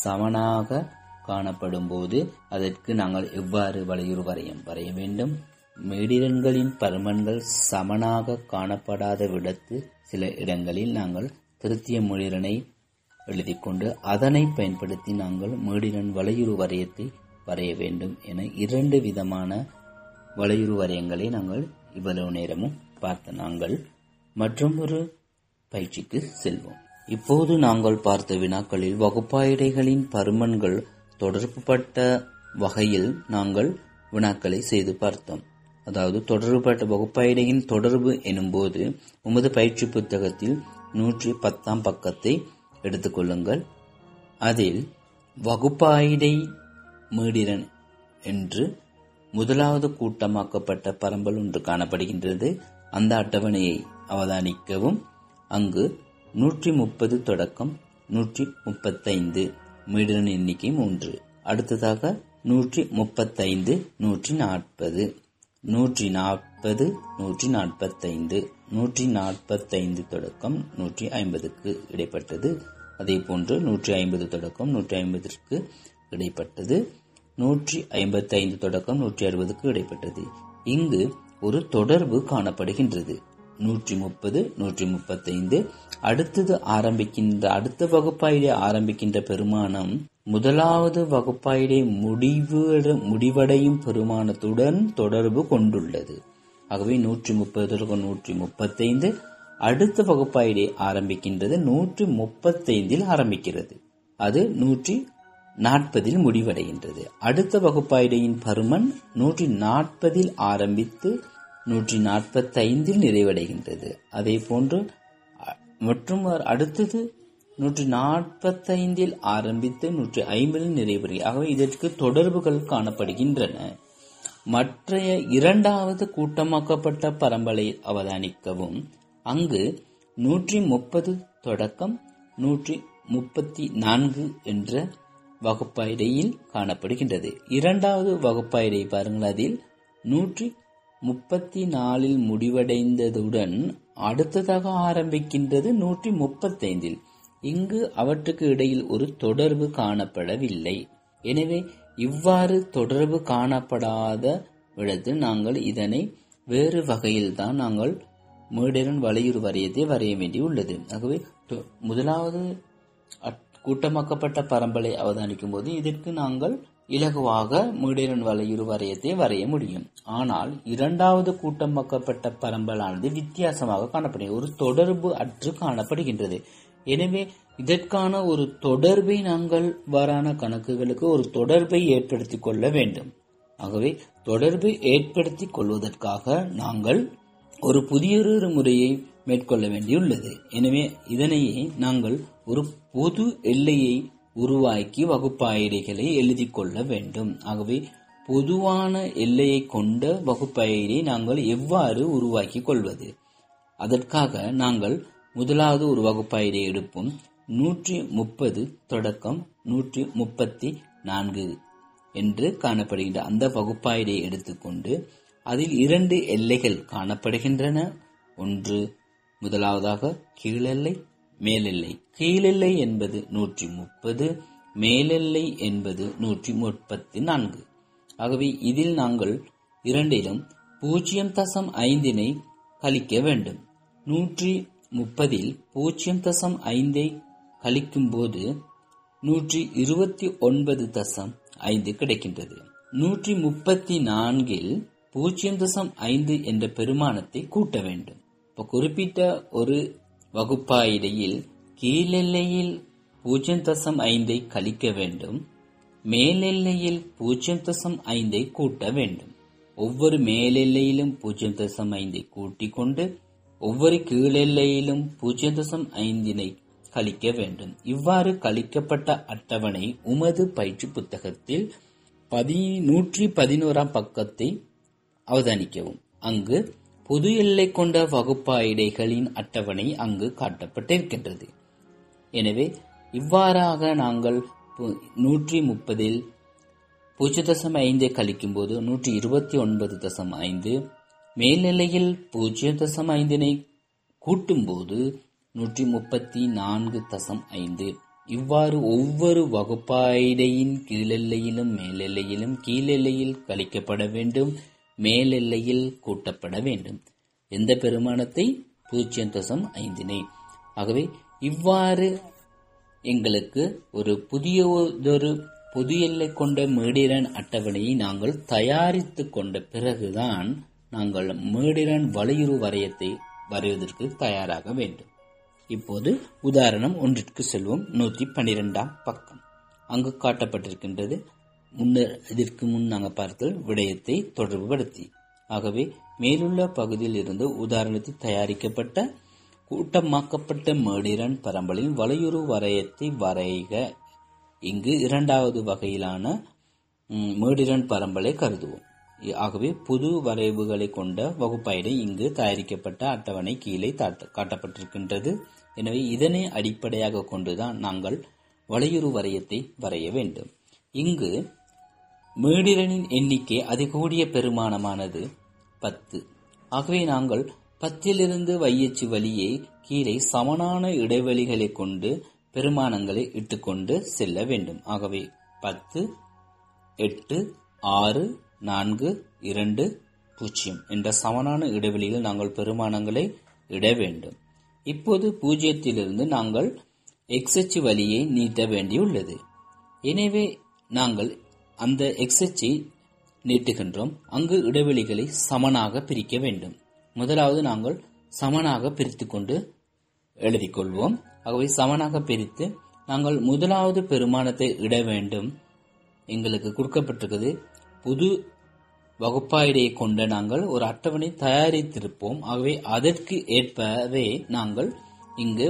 சமனாக காணப்படும் போது அதற்கு நாங்கள் எவ்வாறு வலையுறு வரையம் வரைய வேண்டும் மேடிரன்களின் பருமன்கள் சமனாக காணப்படாத விடத்து சில இடங்களில் நாங்கள் திருத்திய மேடிரனை எழுதிக் கொண்டு அதனை பயன்படுத்தி நாங்கள் மேடிரன் வலையுறு வரையத்தை வரைய வேண்டும் என இரண்டு விதமான வலையுறு வரையங்களை நாங்கள் இவ்வளவு நேரமும் பார்த்த நாங்கள் மற்றும் ஒரு பயிற்சிக்கு செல்வோம் இப்போது நாங்கள் பார்த்த வினாக்களில் வகுப்பாயிடைகளின் பருமன்கள் தொடர்புபட்ட வகையில் நாங்கள் வினாக்களை செய்து பார்த்தோம் அதாவது தொடர்புபட்ட வகுப்பாயிடையின் தொடர்பு எனும்போது உமது பயிற்சி புத்தகத்தில் நூற்றி பத்தாம் பக்கத்தை எடுத்துக்கொள்ளுங்கள் அதில் வகுப்பாயிடை மீடிரன் என்று முதலாவது கூட்டமாக்கப்பட்ட பரம்பல் ஒன்று காணப்படுகின்றது அந்த அட்டவணையை அவதானிக்கவும் அங்கு நூற்றி முப்பது தொடக்கம் நூற்றி முப்பத்தைந்து மீடிரன் எண்ணிக்கை மூன்று அடுத்ததாக நூற்றி முப்பத்தைந்து நூற்றி நாற்பது நூற்றி நாற்பது நூற்றி நாற்பத்தைந்து நூற்றி நாற்பத்தைந்து தொடக்கம் நூற்றி ஐம்பதுக்கு இடைப்பட்டது அதே போன்று நூற்றி ஐம்பது தொடக்கம் நூற்றி ஐம்பதற்கு இடைப்பட்டது நூற்றி ஐம்பத்தைந்து தொடக்கம் நூற்றி அறுபதுக்கு இடைப்பட்டது இங்கு ஒரு தொடர்பு காணப்படுகின்றது நூற்றி முப்பது நூற்றி முப்பத்தைந்து அடுத்தது ஆரம்பிக்கின்ற அடுத்த வகுப்பாயிலே ஆரம்பிக்கின்ற பெருமானம் முதலாவது வகுப்பாயிலே முடிவு முடிவடையும் பெருமானத்துடன் தொடர்பு கொண்டுள்ளது ஆகவே நூற்றி முப்பது தொடக்கம் நூற்றி முப்பத்தைந்து அடுத்த வகுப்பாயிலே ஆரம்பிக்கின்றது நூற்றி முப்பத்தைந்தில் ஆரம்பிக்கிறது அது நூற்றி நாற்பதில் முடிவடைகின்றது அடுத்த வகுப்பாயிடையின் பருமன் நூற்றி நாற்பதில் ஆரம்பித்து நூற்றி நாற்பத்தைந்தில் நிறைவடைகின்றது அதே போன்று மற்றும் அடுத்தது நூற்றி நாற்பத்தைந்தில் ஆரம்பித்து நூற்றி ஐம்பதில் நிறைவடைகிறது ஆகவே இதற்கு தொடர்புகள் காணப்படுகின்றன மற்றைய இரண்டாவது கூட்டமாக்கப்பட்ட பரம்பலை அவதானிக்கவும் அங்கு நூற்றி முப்பது தொடக்கம் நூற்றி முப்பத்தி நான்கு என்ற வகுப்பாயிடையில் காணப்படுகின்றது இரண்டாவது வகுப்பாயிடை பாருங்கள் அதில் நூற்றி முப்பத்தி நாலில் முடிவடைந்ததுடன் அடுத்ததாக ஆரம்பிக்கின்றது நூற்றி முப்பத்தைந்தில் இங்கு அவற்றுக்கு இடையில் ஒரு தொடர்பு காணப்படவில்லை எனவே இவ்வாறு தொடர்பு காணப்படாத இடத்தில் நாங்கள் இதனை வேறு வகையில்தான் நாங்கள் மேடரன் வலையுறு வரையத்தை வரைய வேண்டியுள்ளது ஆகவே முதலாவது கூட்டமாக்கப்பட்ட பரம்பலை அவதானிக்கும் போது இதற்கு நாங்கள் இலகுவாக மீடியன் வலையுறு வரையத்தை வரைய முடியும் ஆனால் இரண்டாவது கூட்டமாக்கப்பட்ட பரம்பலானது வித்தியாசமாக காணப்படுகிறது ஒரு தொடர்பு அற்று காணப்படுகின்றது எனவே இதற்கான ஒரு தொடர்பை நாங்கள் வாரான கணக்குகளுக்கு ஒரு தொடர்பை ஏற்படுத்திக் கொள்ள வேண்டும் ஆகவே தொடர்பை ஏற்படுத்திக் கொள்வதற்காக நாங்கள் ஒரு புதியொரு முறையை மேற்கொள்ள வேண்டியுள்ளது எனவே இதனையே நாங்கள் ஒரு பொது எல்லையை உருவாக்கி வகுப்பாயிடைகளை எழுதி கொள்ள வேண்டும் ஆகவே பொதுவான எல்லையை கொண்ட வகுப்பாயிடை நாங்கள் எவ்வாறு உருவாக்கி கொள்வது அதற்காக நாங்கள் முதலாவது ஒரு வகுப்பாயிடை எடுப்போம் நூற்றி முப்பது தொடக்கம் நூற்றி முப்பத்தி நான்கு என்று காணப்படுகின்ற அந்த வகுப்பாயிடை எடுத்துக்கொண்டு அதில் இரண்டு எல்லைகள் காணப்படுகின்றன ஒன்று முதலாவதாக கீழெல்லை மேலெல்லை கீழெல்லை என்பது நூற்றி முப்பது மேலெல்லை என்பது நூற்றி முப்பத்தி நான்கு ஆகவே இதில் நாங்கள் இரண்டிலும் பூஜ்ஜியம் தசம் ஐந்தினை கழிக்க வேண்டும் நூற்றி முப்பதில் பூஜ்ஜியம் தசம் ஐந்தை கழிக்கும் போது நூற்றி இருபத்தி ஒன்பது தசம் ஐந்து கிடைக்கின்றது நூற்றி முப்பத்தி நான்கில் பூஜ்ஜியம் தசம் ஐந்து என்ற பெருமானத்தை கூட்ட வேண்டும் இப்போ குறிப்பிட்ட ஒரு வகுப்பாயிடையில் கீழெல்லையில் பூஜ்ஜியம் தசம் ஐந்தை கழிக்க வேண்டும் மேலெல்லையில் பூஜ்ஜியம் தசம் ஐந்தை கூட்ட வேண்டும் ஒவ்வொரு மேலெல்லையிலும் பூஜ்ஜியம் தசம் ஐந்தை கூட்டிக் கொண்டு ஒவ்வொரு கீழெல்லையிலும் பூஜ்ஜியம் தசம் ஐந்தினை கழிக்க வேண்டும் இவ்வாறு கழிக்கப்பட்ட அட்டவணை உமது பயிற்சி புத்தகத்தில் பதி நூற்றி பதினோராம் பக்கத்தை அவதானிக்கவும் அங்கு பொது எல்லை கொண்ட வகுப்பாயிடைகளின் அட்டவணை அங்கு காட்டப்பட்டிருக்கின்றது எனவே இவ்வாறாக நாங்கள் பு- நூற்றி முப்பதில் பூஜ்ஜிய தசம் ஐந்தை கழிக்கும் போது நூற்றி இருபத்தி ஒன்பது தசம் ஐந்து மேல்நிலையில் பூஜ்ஜியம் தசம் ஐந்தினை கூட்டும்போது நூற்றி முப்பத்தி நான்கு தசம் ஐந்து இவ்வாறு ஒவ்வொரு வகுப்பாயிடையின் கீழெல்லையிலும் மேலெல்லையிலும் கீழெல்லையில் கழிக்கப்பட வேண்டும் மேலெல்லையில் கூட்டப்பட வேண்டும் எந்த பெருமானத்தை பூஜ்ஜியம் தசம் ஐந்தினை ஆகவே இவ்வாறு எங்களுக்கு ஒரு புதிய ஒரு பொது எல்லை கொண்ட மேடிரன் அட்டவணையை நாங்கள் தயாரித்து கொண்ட பிறகுதான் நாங்கள் மேடிரன் வளையுறு வரையத்தை வரைவதற்கு தயாராக வேண்டும் இப்போது உதாரணம் ஒன்றிற்கு செல்வோம் நூத்தி பன்னிரெண்டாம் பக்கம் அங்கு காட்டப்பட்டிருக்கின்றது முன்னர் இதற்கு முன் நாங்கள் பார்த்த விடயத்தை தொடர்புபடுத்தி ஆகவே மேலுள்ள பகுதியில் இருந்து உதாரணத்தில் தயாரிக்கப்பட்ட கூட்டமாக்கப்பட்ட மேடிரன் பரம்பலின் வளையுறு வரையத்தை வரைக இங்கு இரண்டாவது வகையிலான ம், மேடிரன் பரம்பலை கருதுவோம் இ- ஆகவே புது வரைவுகளை கொண்ட வகுப்பாயிடை இங்கு தயாரிக்கப்பட்ட அட்டவணை கீழே தாட்ட- காட்டப்பட்டிருக்கின்றது எனவே இதனை அடிப்படையாக கொண்டுதான் நாங்கள் வளையுறு வரையத்தை வரைய வேண்டும் இங்கு மேடிரனின் எண்ணிக்கை அதிகூடிய பெருமானமானது பத்து ஆகவே நாங்கள் பத்திலிருந்து வையச்சு வழியே கீழே சமனான இடைவெளிகளை கொண்டு பெருமானங்களை இட்டுக்கொண்டு செல்ல வேண்டும் ஆகவே பத்து எட்டு ஆறு நான்கு இரண்டு பூஜ்ஜியம் என்ற சமனான இடைவெளியில் நாங்கள் பெருமானங்களை இட வேண்டும் இப்போது பூஜ்ஜியத்திலிருந்து நாங்கள் எக்ஸச்சு வழியை நீட்ட வேண்டியுள்ளது எனவே நாங்கள் அந்த எக்ஸச்சை நீட்டுகின்றோம் அங்கு இடைவெளிகளை சமனாக பிரிக்க வேண்டும் முதலாவது நாங்கள் சமனாக பிரித்துக் கொண்டு எழுதிக் கொள்வோம் ஆகவே சமனாக பிரித்து நாங்கள் முதலாவது பெருமானத்தை இட வேண்டும் எங்களுக்கு கொடுக்கப்பட்டிருக்கிறது புது வகுப்பாயிடையை கொண்ட நாங்கள் ஒரு அட்டவணை தயாரித்திருப்போம் ஆகவே அதற்கு ஏற்பவே நாங்கள் இங்கு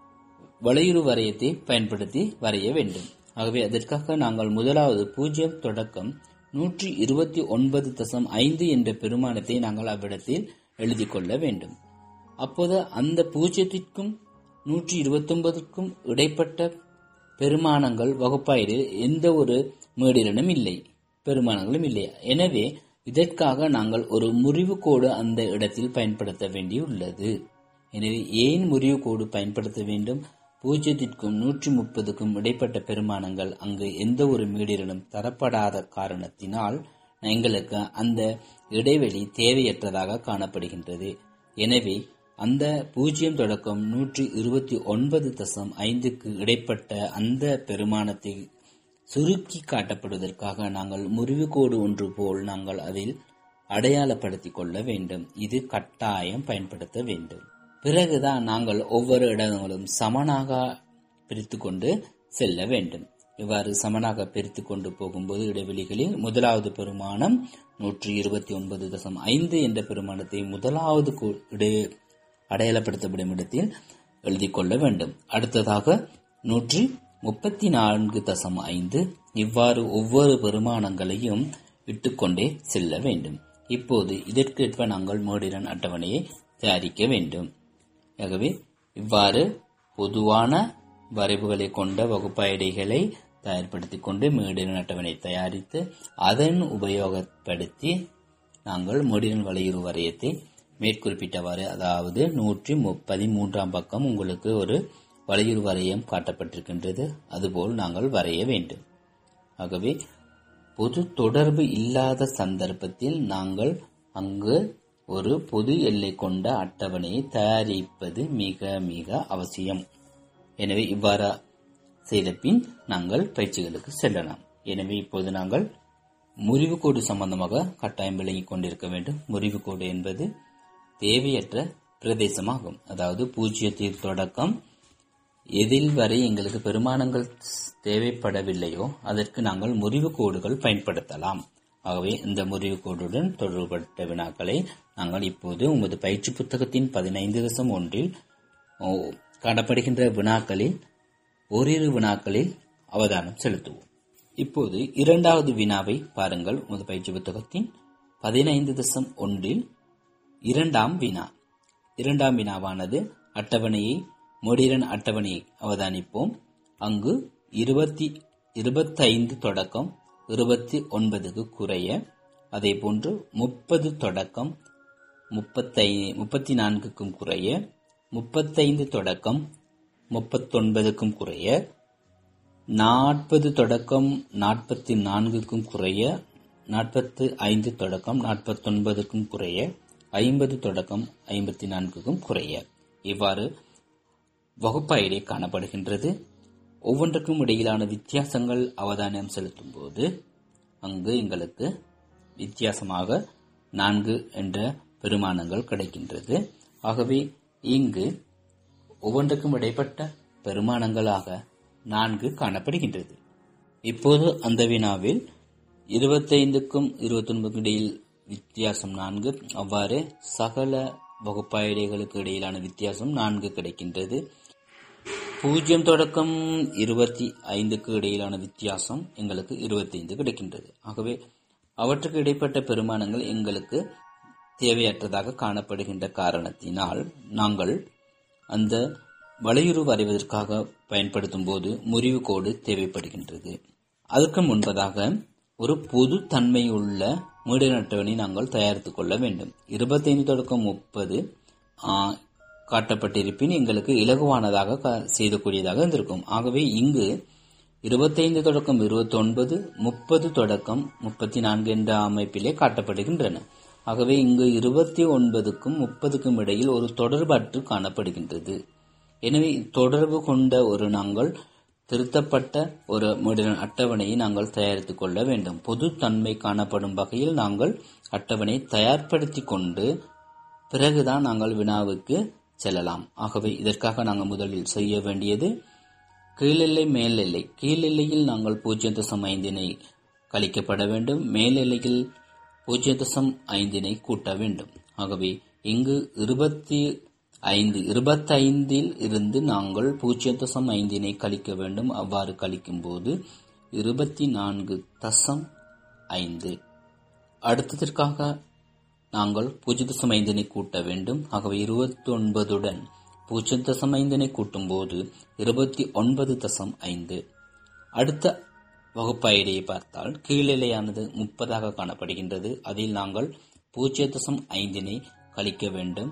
வளையுறு வரையத்தை பயன்படுத்தி வரைய வேண்டும் ஆகவே அதற்காக நாங்கள் முதலாவது பூஜ்ஜியம் தொடக்கம் நூற்றி இருபத்தி ஒன்பது தசம் ஐந்து என்ற பெருமானத்தை நாங்கள் அவ்விடத்தில் எழுதிக் கொள்ள வேண்டும் அப்போது அந்த பூஜ்ஜியத்திற்கும் நூற்றி இருபத்தொன்பதுக்கும் இடைப்பட்ட பெருமானங்கள் வகுப்பாயிரில் எந்த ஒரு மேடிரனும் இல்லை பெருமானங்களும் இல்லை எனவே இதற்காக நாங்கள் ஒரு முறிவு கோடு அந்த இடத்தில் பயன்படுத்த வேண்டியுள்ளது எனவே ஏன் முறிவு கோடு பயன்படுத்த வேண்டும் பூஜ்ஜியத்திற்கும் நூற்றி முப்பதுக்கும் இடைப்பட்ட பெருமானங்கள் அங்கு எந்த ஒரு மீடிரனும் தரப்படாத காரணத்தினால் எங்களுக்கு அந்த இடைவெளி தேவையற்றதாக காணப்படுகின்றது எனவே அந்த பூஜ்ஜியம் தொடக்கம் நூற்றி இருபத்தி ஒன்பது தசம் ஐந்துக்கு இடைப்பட்ட அந்த பெருமானத்தை சுருக்கி காட்டப்படுவதற்காக நாங்கள் முறிவுக்கோடு ஒன்று போல் நாங்கள் அதில் அடையாளப்படுத்திக் கொள்ள வேண்டும் இது கட்டாயம் பயன்படுத்த வேண்டும் பிறகுதான் நாங்கள் ஒவ்வொரு இடங்களும் சமனாக பிரித்து கொண்டு செல்ல வேண்டும் இவ்வாறு சமனாக பிரித்து கொண்டு போகும்போது இடைவெளிகளில் முதலாவது பெருமானம் நூற்றி இருபத்தி ஒன்பது தசம் ஐந்து என்ற பெருமானத்தை முதலாவது கு- இடை அடையாளப்படுத்தப்படும் இடத்தில் எழுதிக் கொள்ள வேண்டும் அடுத்ததாக நூற்றி முப்பத்தி நான்கு தசம் ஐந்து இவ்வாறு ஒவ்வொரு பெருமானங்களையும் இட்டுக்கொண்டே செல்ல வேண்டும் இப்போது இதற்கேற்ப நாங்கள் மோடிரன் அட்டவணையை தயாரிக்க வேண்டும் ஆகவே இவ்வாறு பொதுவான வரைவுகளை கொண்ட வகுப்பாய்டைகளை தயார்படுத்திக் கொண்டு மேடிரன் அட்டவணை தயாரித்து அதன் உபயோகப்படுத்தி நாங்கள் மோடிரன் வளையுறு வரையத்தை மேற்குறிப்பிட்டவாறு அதாவது நூற்றி பதிமூன்றாம் பக்கம் உங்களுக்கு ஒரு வளையுறு வரையம் காட்டப்பட்டிருக்கின்றது அதுபோல் நாங்கள் வரைய வேண்டும் ஆகவே பொது தொடர்பு இல்லாத சந்தர்ப்பத்தில் நாங்கள் அங்கு ஒரு பொது எல்லை கொண்ட அட்டவணையை தயாரிப்பது மிக மிக அவசியம் எனவே இவ்வாறு செய்த பின் நாங்கள் பயிற்சிகளுக்கு செல்லலாம் எனவே இப்போது நாங்கள் முறிவுக்கோடு சம்பந்தமாக கட்டாயம் விளங்கிக் கொண்டிருக்க வேண்டும் முறிவுக்கோடு என்பது தேவையற்ற பிரதேசமாகும் அதாவது பூஜ்ஜியத்தில் தொடக்கம் எதில் வரை எங்களுக்கு பெருமானங்கள் தேவைப்படவில்லையோ அதற்கு நாங்கள் முறிவு கோடுகள் பயன்படுத்தலாம் ஆகவே இந்த முறிவு கோடுடன் தொடர்புபட்ட வினாக்களை நாங்கள் இப்போது உமது பயிற்சி புத்தகத்தின் பதினைந்து தசம் ஒன்றில் ஓ, காணப்படுகின்ற வினாக்களில் ஓரிரு வினாக்களில் அவதானம் செலுத்துவோம் இப்போது இரண்டாவது வினாவை பாருங்கள் உமது பயிற்சி புத்தகத்தின் பதினைந்து தசம் ஒன்றில் இரண்டாம் வினா இரண்டாம் வினாவானது அட்டவணையை மொடிரன் அட்டவணையை அவதானிப்போம் அங்கு இருபத்தி இருபத்தைந்து தொடக்கம் இருபத்தி ஒன்பதுக்கு குறைய அதே போன்று முப்பது தொடக்கம் முப்பத்தை முப்பத்தி நான்குக்கும் குறைய முப்பத்தைந்து தொடக்கம் முப்பத்தொன்பதுக்கும் குறைய நாற்பது தொடக்கம் நாற்பத்தி நான்குக்கும் குறைய நாற்பத்து ஐந்து தொடக்கம் நாற்பத்தொன்பதுக்கும் குறைய ஐம்பது தொடக்கம் ஐம்பத்தி நான்குக்கும் குறைய இவ்வாறு வகுப்பாயிலே காணப்படுகின்றது ஒவ்வொன்றுக்கும் இடையிலான வித்தியாசங்கள் அவதானம் செலுத்தும் போது அங்கு எங்களுக்கு வித்தியாசமாக நான்கு என்ற பெருமானங்கள் கிடைக்கின்றது ஆகவே இங்கு ஒவ்வொன்றுக்கும் இடைப்பட்ட பெருமானங்களாக நான்கு காணப்படுகின்றது இப்போது அந்த வினாவில் இருபத்தைந்துக்கும் இருபத்தொன்பதுக்கும் இடையில் வித்தியாசம் நான்கு அவ்வாறு சகல வகுப்பாயிடைகளுக்கு இடையிலான வித்தியாசம் நான்கு கிடைக்கின்றது பூஜ்ஜியம் தொடக்கம் இருபத்தி ஐந்துக்கு இடையிலான வித்தியாசம் எங்களுக்கு இருபத்தி ஐந்து கிடைக்கின்றது ஆகவே அவற்றுக்கு இடைப்பட்ட பெருமானங்கள் எங்களுக்கு தேவையற்றதாக காணப்படுகின்ற காரணத்தினால் நாங்கள் அந்த வளையுறு வரைவதற்காக பயன்படுத்தும் போது முறிவு கோடு தேவைப்படுகின்றது அதற்கு முன்பதாக ஒரு பொது தன்மையுள்ள மீடியன் அட்டவணை நாங்கள் தயாரித்துக் கொள்ள வேண்டும் இருபத்தைந்து தொடக்கம் முப்பது காட்டப்பட்டிருப்பின் எங்களுக்கு இலகுவானதாக க- செய்யக்கூடியதாக இருந்திருக்கும் ஆகவே இங்கு இருபத்தைந்து தொடக்கம் இருபத்தி ஒன்பது முப்பது தொடக்கம் முப்பத்தி நான்கு என்ற அமைப்பிலே காட்டப்படுகின்றன ஆகவே இங்கு இருபத்தி ஒன்பதுக்கும் முப்பதுக்கும் இடையில் ஒரு தொடர்பற்று காணப்படுகின்றது எனவே தொடர்பு கொண்ட ஒரு நாங்கள் திருத்தப்பட்ட ஒரு முடின அட்டவணையை நாங்கள் தயாரித்துக் கொள்ள வேண்டும் பொது தன்மை காணப்படும் வகையில் நாங்கள் அட்டவணை தயார்படுத்திக் கொண்டு பிறகுதான் நாங்கள் வினாவுக்கு செல்லலாம் ஆகவே இதற்காக நாங்கள் முதலில் செய்ய வேண்டியது கீழெல்லை மேலெல்லை கீழெல்லையில் நாங்கள் பூஜ்ஜியம் தசம் ஐந்தினை கழிக்கப்பட வேண்டும் மேலெல்லையில் பூஜ்ஜியம் தசம் ஐந்தினை கூட்ட வேண்டும் ஆகவே இங்கு இருபத்தி ஐந்து இருபத்தைந்தில் இருந்து நாங்கள் பூஜ்ஜியம் தசம் ஐந்தினை கழிக்க வேண்டும் அவ்வாறு கழிக்கும் போது இருபத்தி நான்கு தசம் ஐந்து அடுத்ததற்காக நாங்கள் பூஜ்ஜிய தசம் ஐந்தினை கூட்ட வேண்டும் ஆகவே இருபத்தி ஒன்பதுடன் பூஜ்ஜியம் தசம் ஐந்தினை கூட்டும் போது இருபத்தி ஒன்பது தசம் ஐந்து அடுத்த வகுப்பாயிடையை பார்த்தால் கீழிலையானது முப்பதாக காணப்படுகின்றது அதில் நாங்கள் பூஜ்ஜிய தசம் ஐந்தினை கழிக்க வேண்டும்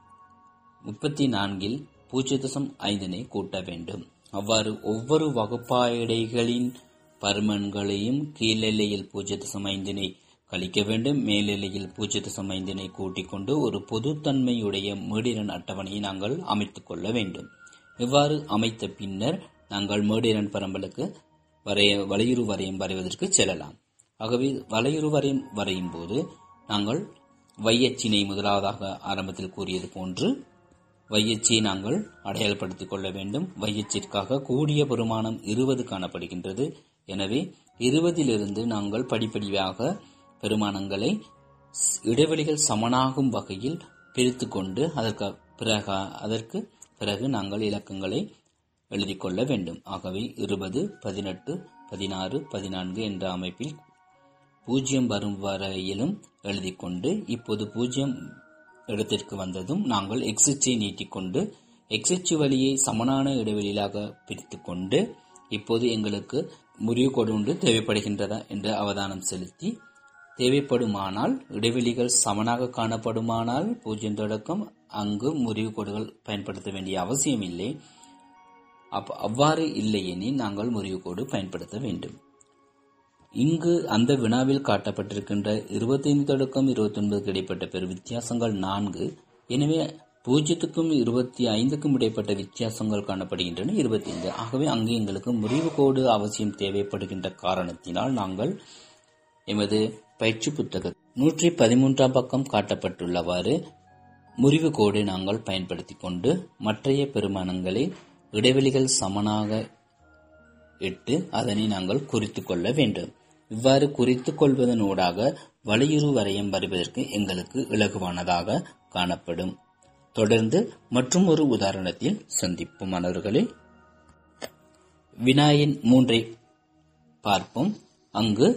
முப்பத்தி நான்கில் பூஜ்ஜிய தசம் ஐந்தினை கூட்ட வேண்டும் அவ்வாறு ஒவ்வொரு வகுப்பாயிடைகளின் பருமன்களையும் கீழெல்லையில் பூஜ்ஜிய தசம் ஐந்தினை கழிக்க வேண்டும் மேலெல்லையில் பூஜ்ஜிய தசம் ஐந்தினை கூட்டிக் கொண்டு ஒரு பொதுத்தன்மையுடைய மேடிரன் அட்டவணையை நாங்கள் அமைத்துக் கொள்ள வேண்டும் இவ்வாறு அமைத்த பின்னர் நாங்கள் மேடிரன் பரம்பலுக்கு வரைய வளையுறு வரையும் வரைவதற்கு செல்லலாம் ஆகவே வளையுறு வரையும் வரையும் போது நாங்கள் வையச்சினை முதலாவதாக ஆரம்பத்தில் கூறியது போன்று வையச்சியை நாங்கள் அடையாளப்படுத்திக் கொள்ள வேண்டும் வையச்சிற்காக கூடிய பெருமானம் இருபது காணப்படுகின்றது எனவே இருபதிலிருந்து நாங்கள் படிப்படியாக பெருமானங்களை ஸ்- இடைவெளிகள் சமனாகும் வகையில் பிரித்து கொண்டு அதற்கு பிறகு அதற்கு பிறகு நாங்கள் இலக்கங்களை எழுதிக் கொள்ள வேண்டும் ஆகவே இருபது பதினெட்டு பதினாறு பதினான்கு என்ற அமைப்பில் பூஜ்ஜியம் வரும் வரையிலும் எழுதிக் கொண்டு இப்போது பூஜ்ஜியம் இடத்திற்கு வந்ததும் நாங்கள் எக்ஸிச்சை நீட்டிக்கொண்டு எக்ஸிச்சு வழியை சமனான இடைவெளியிலாக பிரித்துக் கொண்டு இப்போது எங்களுக்கு முறிவு கோடு ஒன்று தேவைப்படுகின்றதா என்று அவதானம் செலுத்தி தேவைப்படுமானால் இடைவெளிகள் சமனாக காணப்படுமானால் பூஜ்ஜியம் தொடக்கம் அங்கு முறிவு கோடுகள் பயன்படுத்த வேண்டிய அவசியம் இல்லை அப்ப அவ்வாறு இல்லையெனில் நாங்கள் முறிவு கோடு பயன்படுத்த வேண்டும் இங்கு அந்த வினாவில் காட்டப்பட்டிருக்கின்ற 25 தொடக்கம் 29 இடைப்பட்ட பெரு வித்தியாசங்கள் நான்கு எனவே பூஜ்ஜியத்துக்கும் இருபத்தி ஐந்துக்கும் இடைப்பட்ட வித்தியாசங்கள் காணப்படுகின்றன 25 ஆகவே அங்கு எங்களுக்கு முறிவு கோடு அவசியம் தேவைப்படுகின்ற காரணத்தினால் நாங்கள் எமது பயிற்சி புத்தக நூற்றி பதிமூன்றாம் பக்கம் காட்டப்பட்டுள்ளவாறு முறிவு கோடை நாங்கள் பயன்படுத்திக் கொண்டு மற்றைய பெருமானங்களை இடைவெளிகள் சமனாக இட்டு அதனை நாங்கள் குறித்துக் கொள்ள வேண்டும் இவ்வாறு குறித்துக் கொள்வதனூடாக வலியுறு வரையம் வருவதற்கு எங்களுக்கு இலகுவானதாக காணப்படும் தொடர்ந்து மற்றும் ஒரு உதாரணத்தில் சந்திப்போம் மாணவர்களே வினாயின் மூன்றை பார்ப்போம் அங்கு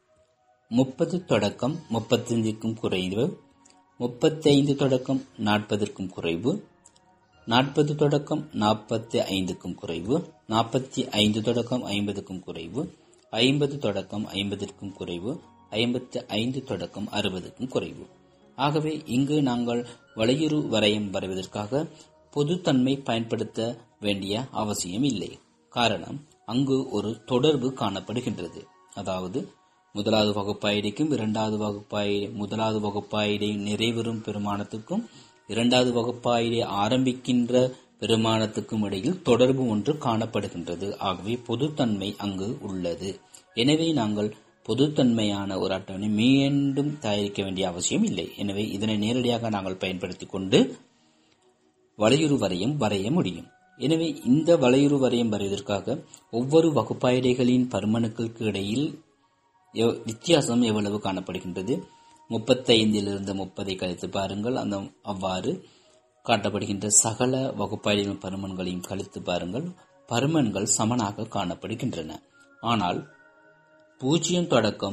முப்பது தொடக்கம் முப்பத்தைந்துக்கும் குறைவு முப்பத்தைந்து தொடக்கம் நாற்பதற்கும் குறைவு நாற்பது தொடக்கம் நாற்பத்தி ஐந்துக்கும் குறைவு நாற்பத்தி ஐந்து தொடக்கம் ஐம்பதுக்கும் குறைவு ஐம்பது தொடக்கம் ஐம்பதற்கும் குறைவு ஐம்பத்தி ஐந்து தொடக்கம் அறுபதுக்கும் குறைவு ஆகவே இங்கு நாங்கள் வளையுறு வரையம் வரைவதற்காக பொதுத்தன்மை பயன்படுத்த வேண்டிய அவசியம் இல்லை காரணம் அங்கு ஒரு தொடர்பு காணப்படுகின்றது அதாவது முதலாவது வகுப்பாயிடைக்கும் இரண்டாவது வகுப்பாயிடை முதலாவது வகுப்பாயிடை நிறைவேறும் பெருமானத்துக்கும் இரண்டாவது வகுப்பாயிடை ஆரம்பிக்கின்ற பெருமானத்துக்கும் இடையில் தொடர்பு ஒன்று காணப்படுகின்றது ஆகவே பொதுத்தன்மை அங்கு உள்ளது எனவே நாங்கள் பொதுத்தன்மையான ஒரு அட்டவணை மீண்டும் தயாரிக்க வேண்டிய அவசியம் இல்லை எனவே இதனை நேரடியாக நாங்கள் பயன்படுத்திக் கொண்டு வளையுறு வரையும் வரைய முடியும் எனவே இந்த வளையுறு வரையம் வரைவதற்காக ஒவ்வொரு வகுப்பாயிடைகளின் பருமனுக்களுக்கு இடையில் எவ்- வித்தியாசம் எவ்வளவு காணப்படுகின்றது முப்பத்தைந்திலிருந்து முப்பதை கழித்து பாருங்கள் அந்த அவ்வாறு காட்டப்படுகின்ற சகல வகுப்பாயிடைகளின் பருமன்களையும் கழித்து பாருங்கள் பருமன்கள் சமனாக காணப்படுகின்றன ஆனால் பூஜ்ஜியம் தொடக்கம்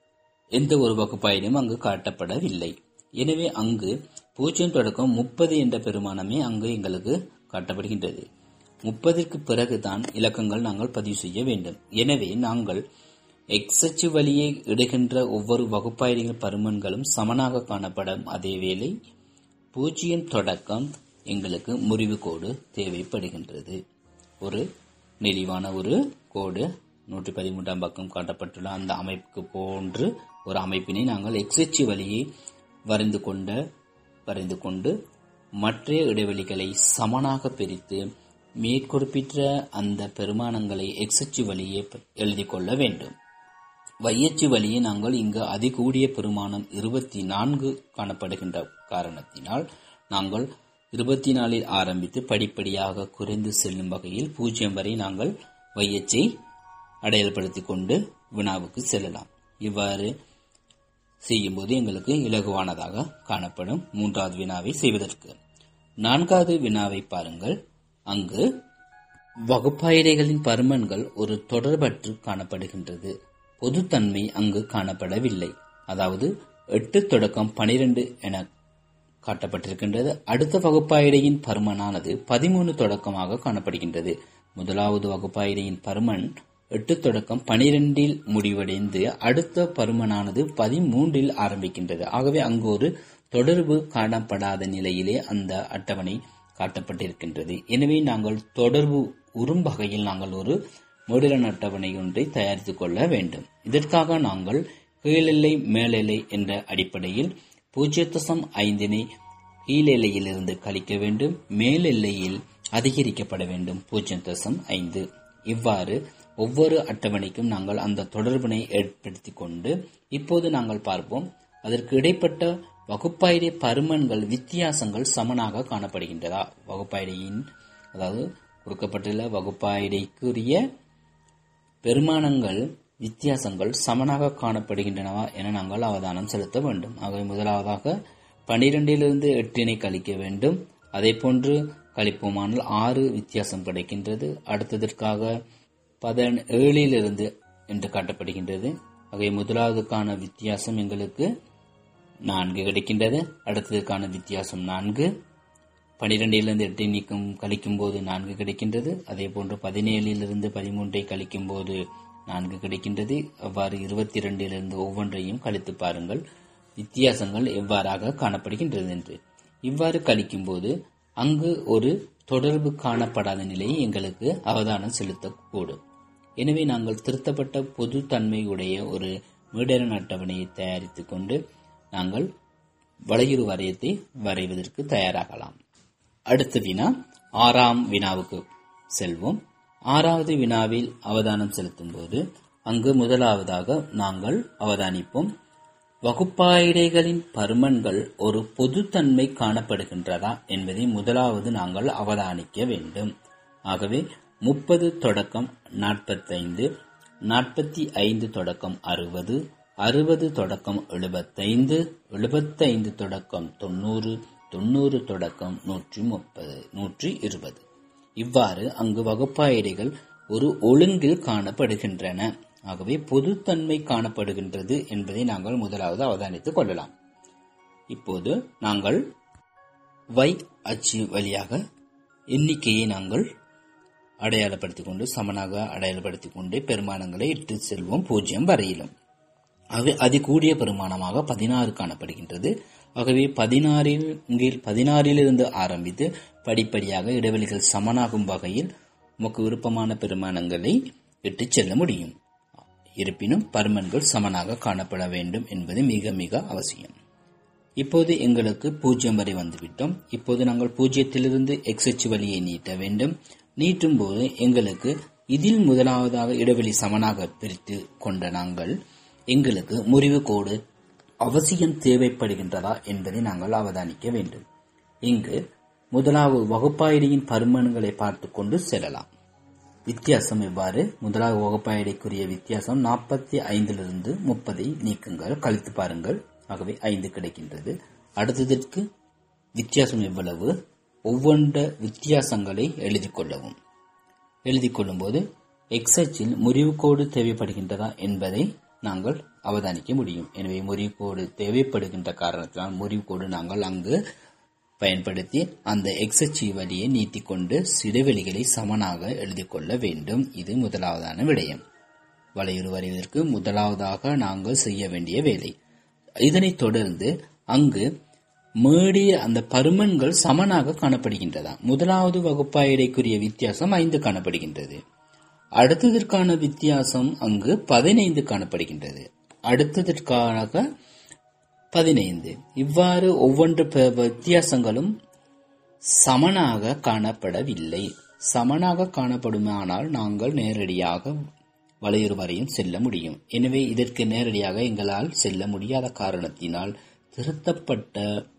எந்த ஒரு வகுப்பாயிலும் அங்கு காட்டப்படவில்லை எனவே அங்கு பூஜ்ஜியம் தொடக்கம் முப்பது என்ற பெருமானமே அங்கு எங்களுக்கு காட்டப்படுகின்றது முப்பதற்கு பிறகுதான் இலக்கங்கள் நாங்கள் பதிவு செய்ய வேண்டும் எனவே நாங்கள் எக்ஸச்சு வழியை இடுகின்ற ஒவ்வொரு வகுப்பாயிரிகள் பருமன்களும் சமனாக காணப்படும் அதேவேளை பூஜ்ஜியம் தொடக்கம் எங்களுக்கு முறிவு கோடு தேவைப்படுகின்றது ஒரு நெளிவான ஒரு கோடு நூற்றி பதிமூன்றாம் பக்கம் காட்டப்பட்டுள்ள அந்த அமைப்புக்கு போன்று ஒரு அமைப்பினை நாங்கள் எக்ஸச்சு வழியை வரைந்து கொண்ட வரைந்து கொண்டு மற்ற இடைவெளிகளை சமனாக பிரித்து மேற்குறிப்பிட்ட அந்த பெருமானங்களை எக்ஸச்சு வழியே எழுதிக் கொள்ள வேண்டும் வையச்சு வழியே நாங்கள் இங்கு அதிகூடிய பெருமானம் இருபத்தி நான்கு காணப்படுகின்ற காரணத்தினால் நாங்கள் இருபத்தி நாலில் ஆரம்பித்து படிப்படியாக குறைந்து செல்லும் வகையில் பூஜ்ஜியம் வரை நாங்கள் வையச்சை அடையாளப்படுத்திக் கொண்டு வினாவுக்கு செல்லலாம் இவ்வாறு செய்யும்போது எங்களுக்கு இலகுவானதாக காணப்படும் மூன்றாவது வினாவை செய்வதற்கு நான்காவது வினாவை பாருங்கள் அங்கு வகுப்பாயிரைகளின் பருமன்கள் ஒரு தொடர்பற்று காணப்படுகின்றது பொதுத்தன்மை அங்கு காணப்படவில்லை அதாவது எட்டு தொடக்கம் பனிரெண்டு என காட்டப்பட்டிருக்கின்றது அடுத்த வகுப்பாயிடையின் பருமனானது பதிமூணு தொடக்கமாக காணப்படுகின்றது முதலாவது வகுப்பாயிடையின் பருமன் எட்டு தொடக்கம் பனிரெண்டில் முடிவடைந்து அடுத்த பருமனானது பதிமூன்றில் ஆரம்பிக்கின்றது ஆகவே அங்கு ஒரு தொடர்பு காணப்படாத நிலையிலே அந்த அட்டவணை காட்டப்பட்டிருக்கின்றது எனவே நாங்கள் தொடர்பு உறும் வகையில் நாங்கள் ஒரு மோடிலன் அட்டவணை ஒன்றை தயாரித்துக் கொள்ள வேண்டும் இதற்காக நாங்கள் கீழெல்லை மேலெல்லை என்ற அடிப்படையில் பூஜ்ஜிய தசம் ஐந்தினை கீழெல்லையிலிருந்து கழிக்க வேண்டும் மேலெல்லையில் அதிகரிக்கப்பட வேண்டும் பூஜ்ஜியம் தசம் ஐந்து இவ்வாறு ஒவ்வொரு அட்டவணைக்கும் நாங்கள் அந்த தொடர்பினை ஏற்படுத்திக் கொண்டு இப்போது நாங்கள் பார்ப்போம் அதற்கு இடைப்பட்ட வகுப்பாயிடை பருமன்கள் வித்தியாசங்கள் சமனாக காணப்படுகின்றதா வகுப்பாயிடையின் அதாவது கொடுக்கப்பட்டுள்ள வகுப்பாயிடைக்குரிய பெருமானங்கள் வித்தியாசங்கள் சமனாக காணப்படுகின்றனவா என நாங்கள் அவதானம் செலுத்த வேண்டும் ஆகவே முதலாவதாக பனிரெண்டிலிருந்து எட்டினை கழிக்க வேண்டும் அதே போன்று கழிப்போமானால் ஆறு வித்தியாசம் கிடைக்கின்றது அடுத்ததற்காக பதினேழிலிருந்து என்று காட்டப்படுகின்றது ஆகவே முதலாவதுக்கான வித்தியாசம் எங்களுக்கு நான்கு கிடைக்கின்றது அடுத்ததுக்கான வித்தியாசம் நான்கு பனிரெண்டிலிருந்து எட்டை நீக்கம் கழிக்கும் போது நான்கு கிடைக்கின்றது அதே போன்று பதினேழிலிருந்து பதிமூன்றை கழிக்கும் போது நான்கு கிடைக்கின்றது அவ்வாறு இருபத்தி இரண்டிலிருந்து ஒவ்வொன்றையும் கழித்து பாருங்கள் வித்தியாசங்கள் எவ்வாறாக காணப்படுகின்றது என்று இவ்வாறு கழிக்கும் போது அங்கு ஒரு தொடர்பு காணப்படாத நிலையை எங்களுக்கு அவதானம் செலுத்தக்கூடும் எனவே நாங்கள் திருத்தப்பட்ட பொது தன்மையுடைய ஒரு மீடரன் அட்டவணையை தயாரித்துக் கொண்டு நாங்கள் வளையுறு வரையத்தை வரைவதற்கு தயாராகலாம் அடுத்த வினா ஆறாம் வினாவுக்கு செல்வோம் ஆறாவது வினாவில் அவதானம் செலுத்தும் போது அங்கு முதலாவதாக நாங்கள் அவதானிப்போம் வகுப்பாயிடைகளின் பருமன்கள் ஒரு பொதுத்தன்மை காணப்படுகின்றதா என்பதை முதலாவது நாங்கள் அவதானிக்க வேண்டும் ஆகவே முப்பது தொடக்கம் நாற்பத்தைந்து நாற்பத்தி ஐந்து தொடக்கம் அறுபது அறுபது தொடக்கம் எழுபத்தைந்து எழுபத்தைந்து தொடக்கம் தொண்ணூறு தொண்ணூறு தொடக்கம் நூற்றி முப்பது நூற்றி இருபது இவ்வாறு அங்கு வகுப்பாயடைகள் ஒரு ஒழுங்கில் காணப்படுகின்றன ஆகவே பொதுத்தன்மை காணப்படுகின்றது என்பதை நாங்கள் முதலாவது அவதானித்துக் கொள்ளலாம் இப்போது நாங்கள் y அச்சு வழியாக எண்ணிக்கையை நாங்கள் அடையாளப்படுத்திக் கொண்டு சமனாக அடையாளப்படுத்திக் கொண்டே பெருமானங்களை இட்டு செல்வோம் பூஜ்ஜியம் வரையிலும் அது அதி கூடிய பெருமானமாக பதினாறு காணப்படுகின்றது ஆகவே பதினாறில் கீழ் பதினாறிலிருந்து ஆரம்பித்து படிப்படியாக இடைவெளிகள் சமனாகும் வகையில் உமக்கு விருப்பமான பெருமானங்களை இட்டுச் செல்ல முடியும் இருப்பினும் பருமன்கள் சமனாக காணப்பட வேண்டும் என்பது மிக மிக அவசியம் இப்போது எங்களுக்கு பூஜ்ஜியம் வரை வந்துவிட்டோம் இப்போது நாங்கள் பூஜ்ஜியத்திலிருந்து எக்ஸ் அச்சு வழியை நீட்ட வேண்டும் நீட்டும் போது எங்களுக்கு இதில் முதலாவதாக இடைவெளி சமனாக பிரித்து கொண்ட நாங்கள் எங்களுக்கு முறிவு கோடு அவசியம் தேவைப்படுகின்றதா என்பதை நாங்கள் அவதானிக்க வேண்டும் இங்கு முதலாவது வகுப்பாயிரியின் பருமன்களை பார்த்து கொண்டு செல்லலாம் வித்தியாசம் எவ்வாறு முதலாவது வகுப்பாயிடைக்குரிய வித்தியாசம் நாற்பத்தி ஐந்திலிருந்து முப்பதை நீக்குங்கள் கழித்து பாருங்கள் ஆகவே ஐந்து கிடைக்கின்றது அடுத்ததற்கு வித்தியாசம் எவ்வளவு ஒவ்வொன்ற வித்தியாசங்களை எழுதிக் கொள்ளவும் எழுதிக் கொள்ளும்போது எக்ஸ் அச்சில் முறிவுக்கோடு தேவைப்படுகின்றதா என்பதை நாங்கள் அவதானிக்க முடியும் எனவே முறிவுக்கோடு தேவைப்படுகின்ற காரணத்தினால் முறிவுக்கோடு நாங்கள் அங்கு பயன்படுத்தி அந்த எக்ஸச்சி வழியை நீட்டிக்கொண்டு இடைவெளிகளை சமனாக எழுதிக் கொள்ள வேண்டும் இது முதலாவதான விடயம் வளையுறு வரைவதற்கு முதலாவதாக நாங்கள் செய்ய வேண்டிய வேலை இதனைத் தொடர்ந்து அங்கு மேடிய அந்த பருமன்கள் சமனாக காணப்படுகின்றதா முதலாவது வகுப்பாயிடைக்குரிய வித்தியாசம் ஐந்து காணப்படுகின்றது அடுத்ததற்கான வித்தியாசம் அங்கு பதினைந்து காணப்படுகின்றது அடுத்ததற்காக பதினைந்து இவ்வாறு ஒவ்வொன்று வித்தியாசங்களும் சமனாக காணப்படவில்லை சமனாக காணப்படுமானால் நாங்கள் நேரடியாக வளையுறு வரையும் செல்ல முடியும் எனவே இதற்கு நேரடியாக எங்களால் செல்ல முடியாத காரணத்தினால் திருத்தப்பட்ட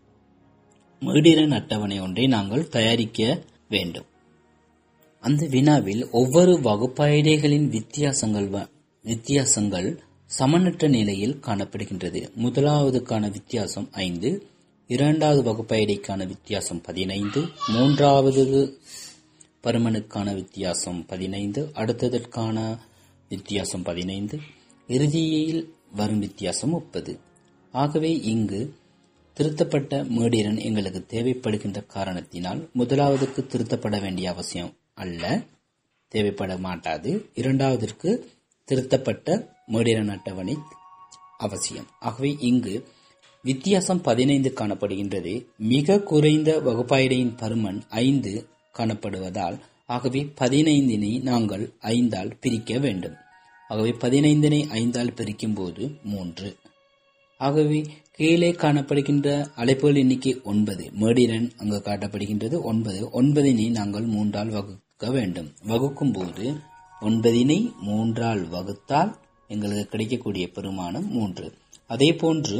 மீடிரன் அட்டவணை ஒன்றை நாங்கள் தயாரிக்க வேண்டும் அந்த வினாவில் ஒவ்வொரு வகுப்பாயிடைகளின் வித்தியாசங்கள் வித்தியாசங்கள் சமனற்ற நிலையில் காணப்படுகின்றது முதலாவதுக்கான வித்தியாசம் ஐந்து இரண்டாவது வகுப்பாயிடைக்கான வித்தியாசம் பதினைந்து மூன்றாவது பருமனுக்கான வித்தியாசம் பதினைந்து அடுத்ததற்கான வித்தியாசம் பதினைந்து இறுதியில் வரும் வித்தியாசம் முப்பது ஆகவே இங்கு திருத்தப்பட்ட மேடிரன் எங்களுக்கு தேவைப்படுகின்ற காரணத்தினால் முதலாவதுக்கு திருத்தப்பட வேண்டிய அவசியம் அல்ல தேவைப்பட மாட்டாது இரண்டாவதற்கு திருத்தப்பட்ட மேடிரன் அட்டவணை அவசியம் ஆகவே இங்கு வித்தியாசம் பதினைந்து காணப்படுகின்றது மிக குறைந்த வகுப்பாயிடையின் பருமன் ஐந்து காணப்படுவதால் ஆகவே பதினைந்தினை நாங்கள் ஐந்தால் பிரிக்க வேண்டும் ஆகவே பதினைந்தினை ஐந்தால் பிரிக்கும் போது மூன்று ஆகவே கீழே காணப்படுகின்ற அழைப்புகள் எண்ணிக்கை ஒன்பது மேடிரன் அங்கு காட்டப்படுகின்றது ஒன்பது ஒன்பதினை நாங்கள் மூன்றால் வகுக்க வேண்டும் வகுக்கும் போது ஒன்பதினை மூன்றால் வகுத்தால் எங்களுக்கு கிடைக்கக்கூடிய பெருமானம் மூன்று அதே போன்று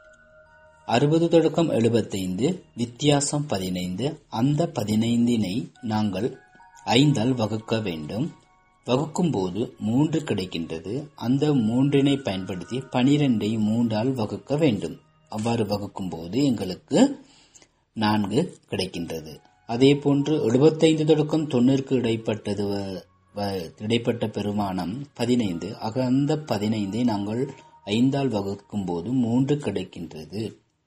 அறுபது தொடக்கம் எழுபத்தைந்து வித்தியாசம் பதினைந்து அந்த பதினைந்தினை நாங்கள் ஐந்தால் வகுக்க வேண்டும் வகுக்கும் போது மூன்று கிடைக்கின்றது அந்த மூன்றினை பயன்படுத்தி பனிரெண்டை மூன்றால் வகுக்க வேண்டும் அவ்வாறு வகுக்கும் போது எங்களுக்கு நான்கு கிடைக்கின்றது அதே போன்று எழுபத்தைந்து தொடக்கம் தொண்ணூறுக்கு இடைப்பட்டது இடைப்பட்ட பெருமானம் பதினைந்து ஆக அந்த பதினைந்தை நாங்கள் ஐந்தால் வகுக்கும் போது மூன்று கிடைக்கின்றது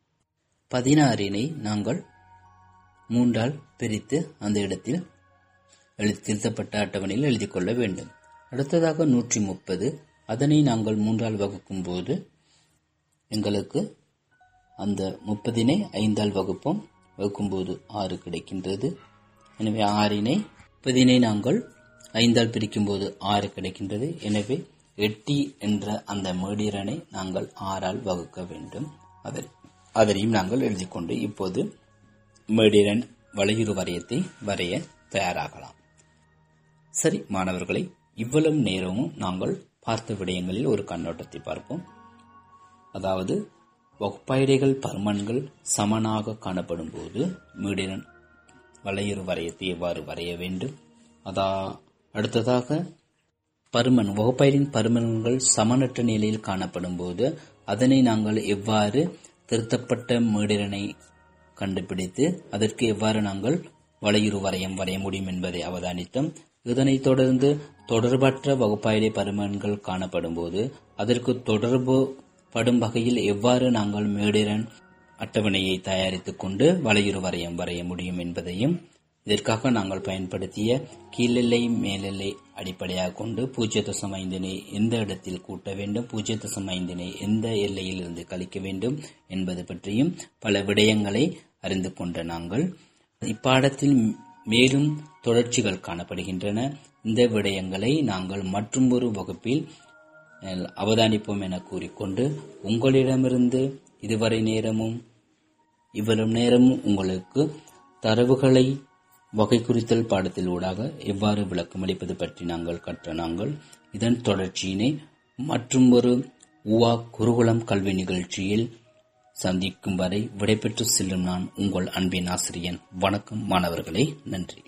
பதினாறினை நாங்கள் மூன்றால் பிரித்து அந்த இடத்தில் திருத்தப்பட்ட அட்டவணையில் எழுதி கொள்ள வேண்டும் அடுத்ததாக நூற்றி முப்பது அதனை நாங்கள் மூன்றால் வகுக்கும் போது எங்களுக்கு அந்த முப்பதினை ஐந்தால் வகுப்போம் வகுக்கும்போது ஆறு கிடைக்கின்றது எனவே ஆறினை முப்பதினை நாங்கள் ஐந்தால் பிரிக்கும்போது ஆறு கிடைக்கின்றது எனவே எட்டி என்ற அந்த மேடிரனை நாங்கள் ஆறால் வகுக்க வேண்டும் அதில் அதனையும் நாங்கள் எழுதிக்கொண்டு இப்போது மேடிரன் வளையுறு வரையத்தை வரைய தயாராகலாம் சரி மாணவர்களை இவ்வளவு நேரமும் நாங்கள் பார்த்த விடயங்களில் ஒரு கண்ணோட்டத்தை பார்ப்போம் அதாவது வகுப்பாயிடைகள் பருமன்கள் சமனாக காணப்படும் போது மீடிரன் வளையுறு வரையத்தை எவ்வாறு வரைய வேண்டும் அதா அடுத்ததாக பருமன் வகுப்பயிரின் பருமன்கள் சமனற்ற நிலையில் காணப்படும் போது அதனை நாங்கள் எவ்வாறு திருத்தப்பட்ட மேடிரனை கண்டுபிடித்து அதற்கு எவ்வாறு நாங்கள் வளையுறு வரையம் வரைய முடியும் என்பதை அவதானித்தோம் இதனைத் தொடர்ந்து தொடர்பற்ற வகுப்பாயிரை பருமன்கள் காணப்படும் போது அதற்கு தொடர்பு படும் வகையில் எவ்வாறு நாங்கள் மேடிரன் அட்டவணையை தயாரித்துக் கொண்டு வளையுறு வரையம் வரைய முடியும் என்பதையும் இதற்காக நாங்கள் பயன்படுத்திய கீழெல்லை மேலெல்லை அடிப்படையாக கொண்டு பூஜ்ஜிய தசம் ஐந்தினை எந்த இடத்தில் கூட்ட வேண்டும் பூஜ்ஜிய தசம் ஐந்தினை எந்த எல்லையில் இருந்து கழிக்க வேண்டும் என்பது பற்றியும் பல விடயங்களை அறிந்து கொண்ட நாங்கள் இப்பாடத்தில் மேலும் தொடர்ச்சிகள் காணப்படுகின்றன இந்த விடயங்களை நாங்கள் மற்றும் ஒரு வகுப்பில் அவதானிப்போம் என கூறிக்கொண்டு உங்களிடமிருந்து இதுவரை நேரமும் இவ்வளவு நேரமும் உங்களுக்கு தரவுகளை வகை குறித்தல் பாடத்தில் ஊடாக எவ்வாறு விளக்கமளிப்பது பற்றி நாங்கள் கற்ற நாங்கள் இதன் தொடர்ச்சியினை மற்றும் ஒரு உவா குருகுலம் கல்வி நிகழ்ச்சியில் சந்திக்கும் வரை விடைபெற்று செல்லும் நான் உங்கள் அன்பின் ஆசிரியன் வணக்கம் மாணவர்களே நன்றி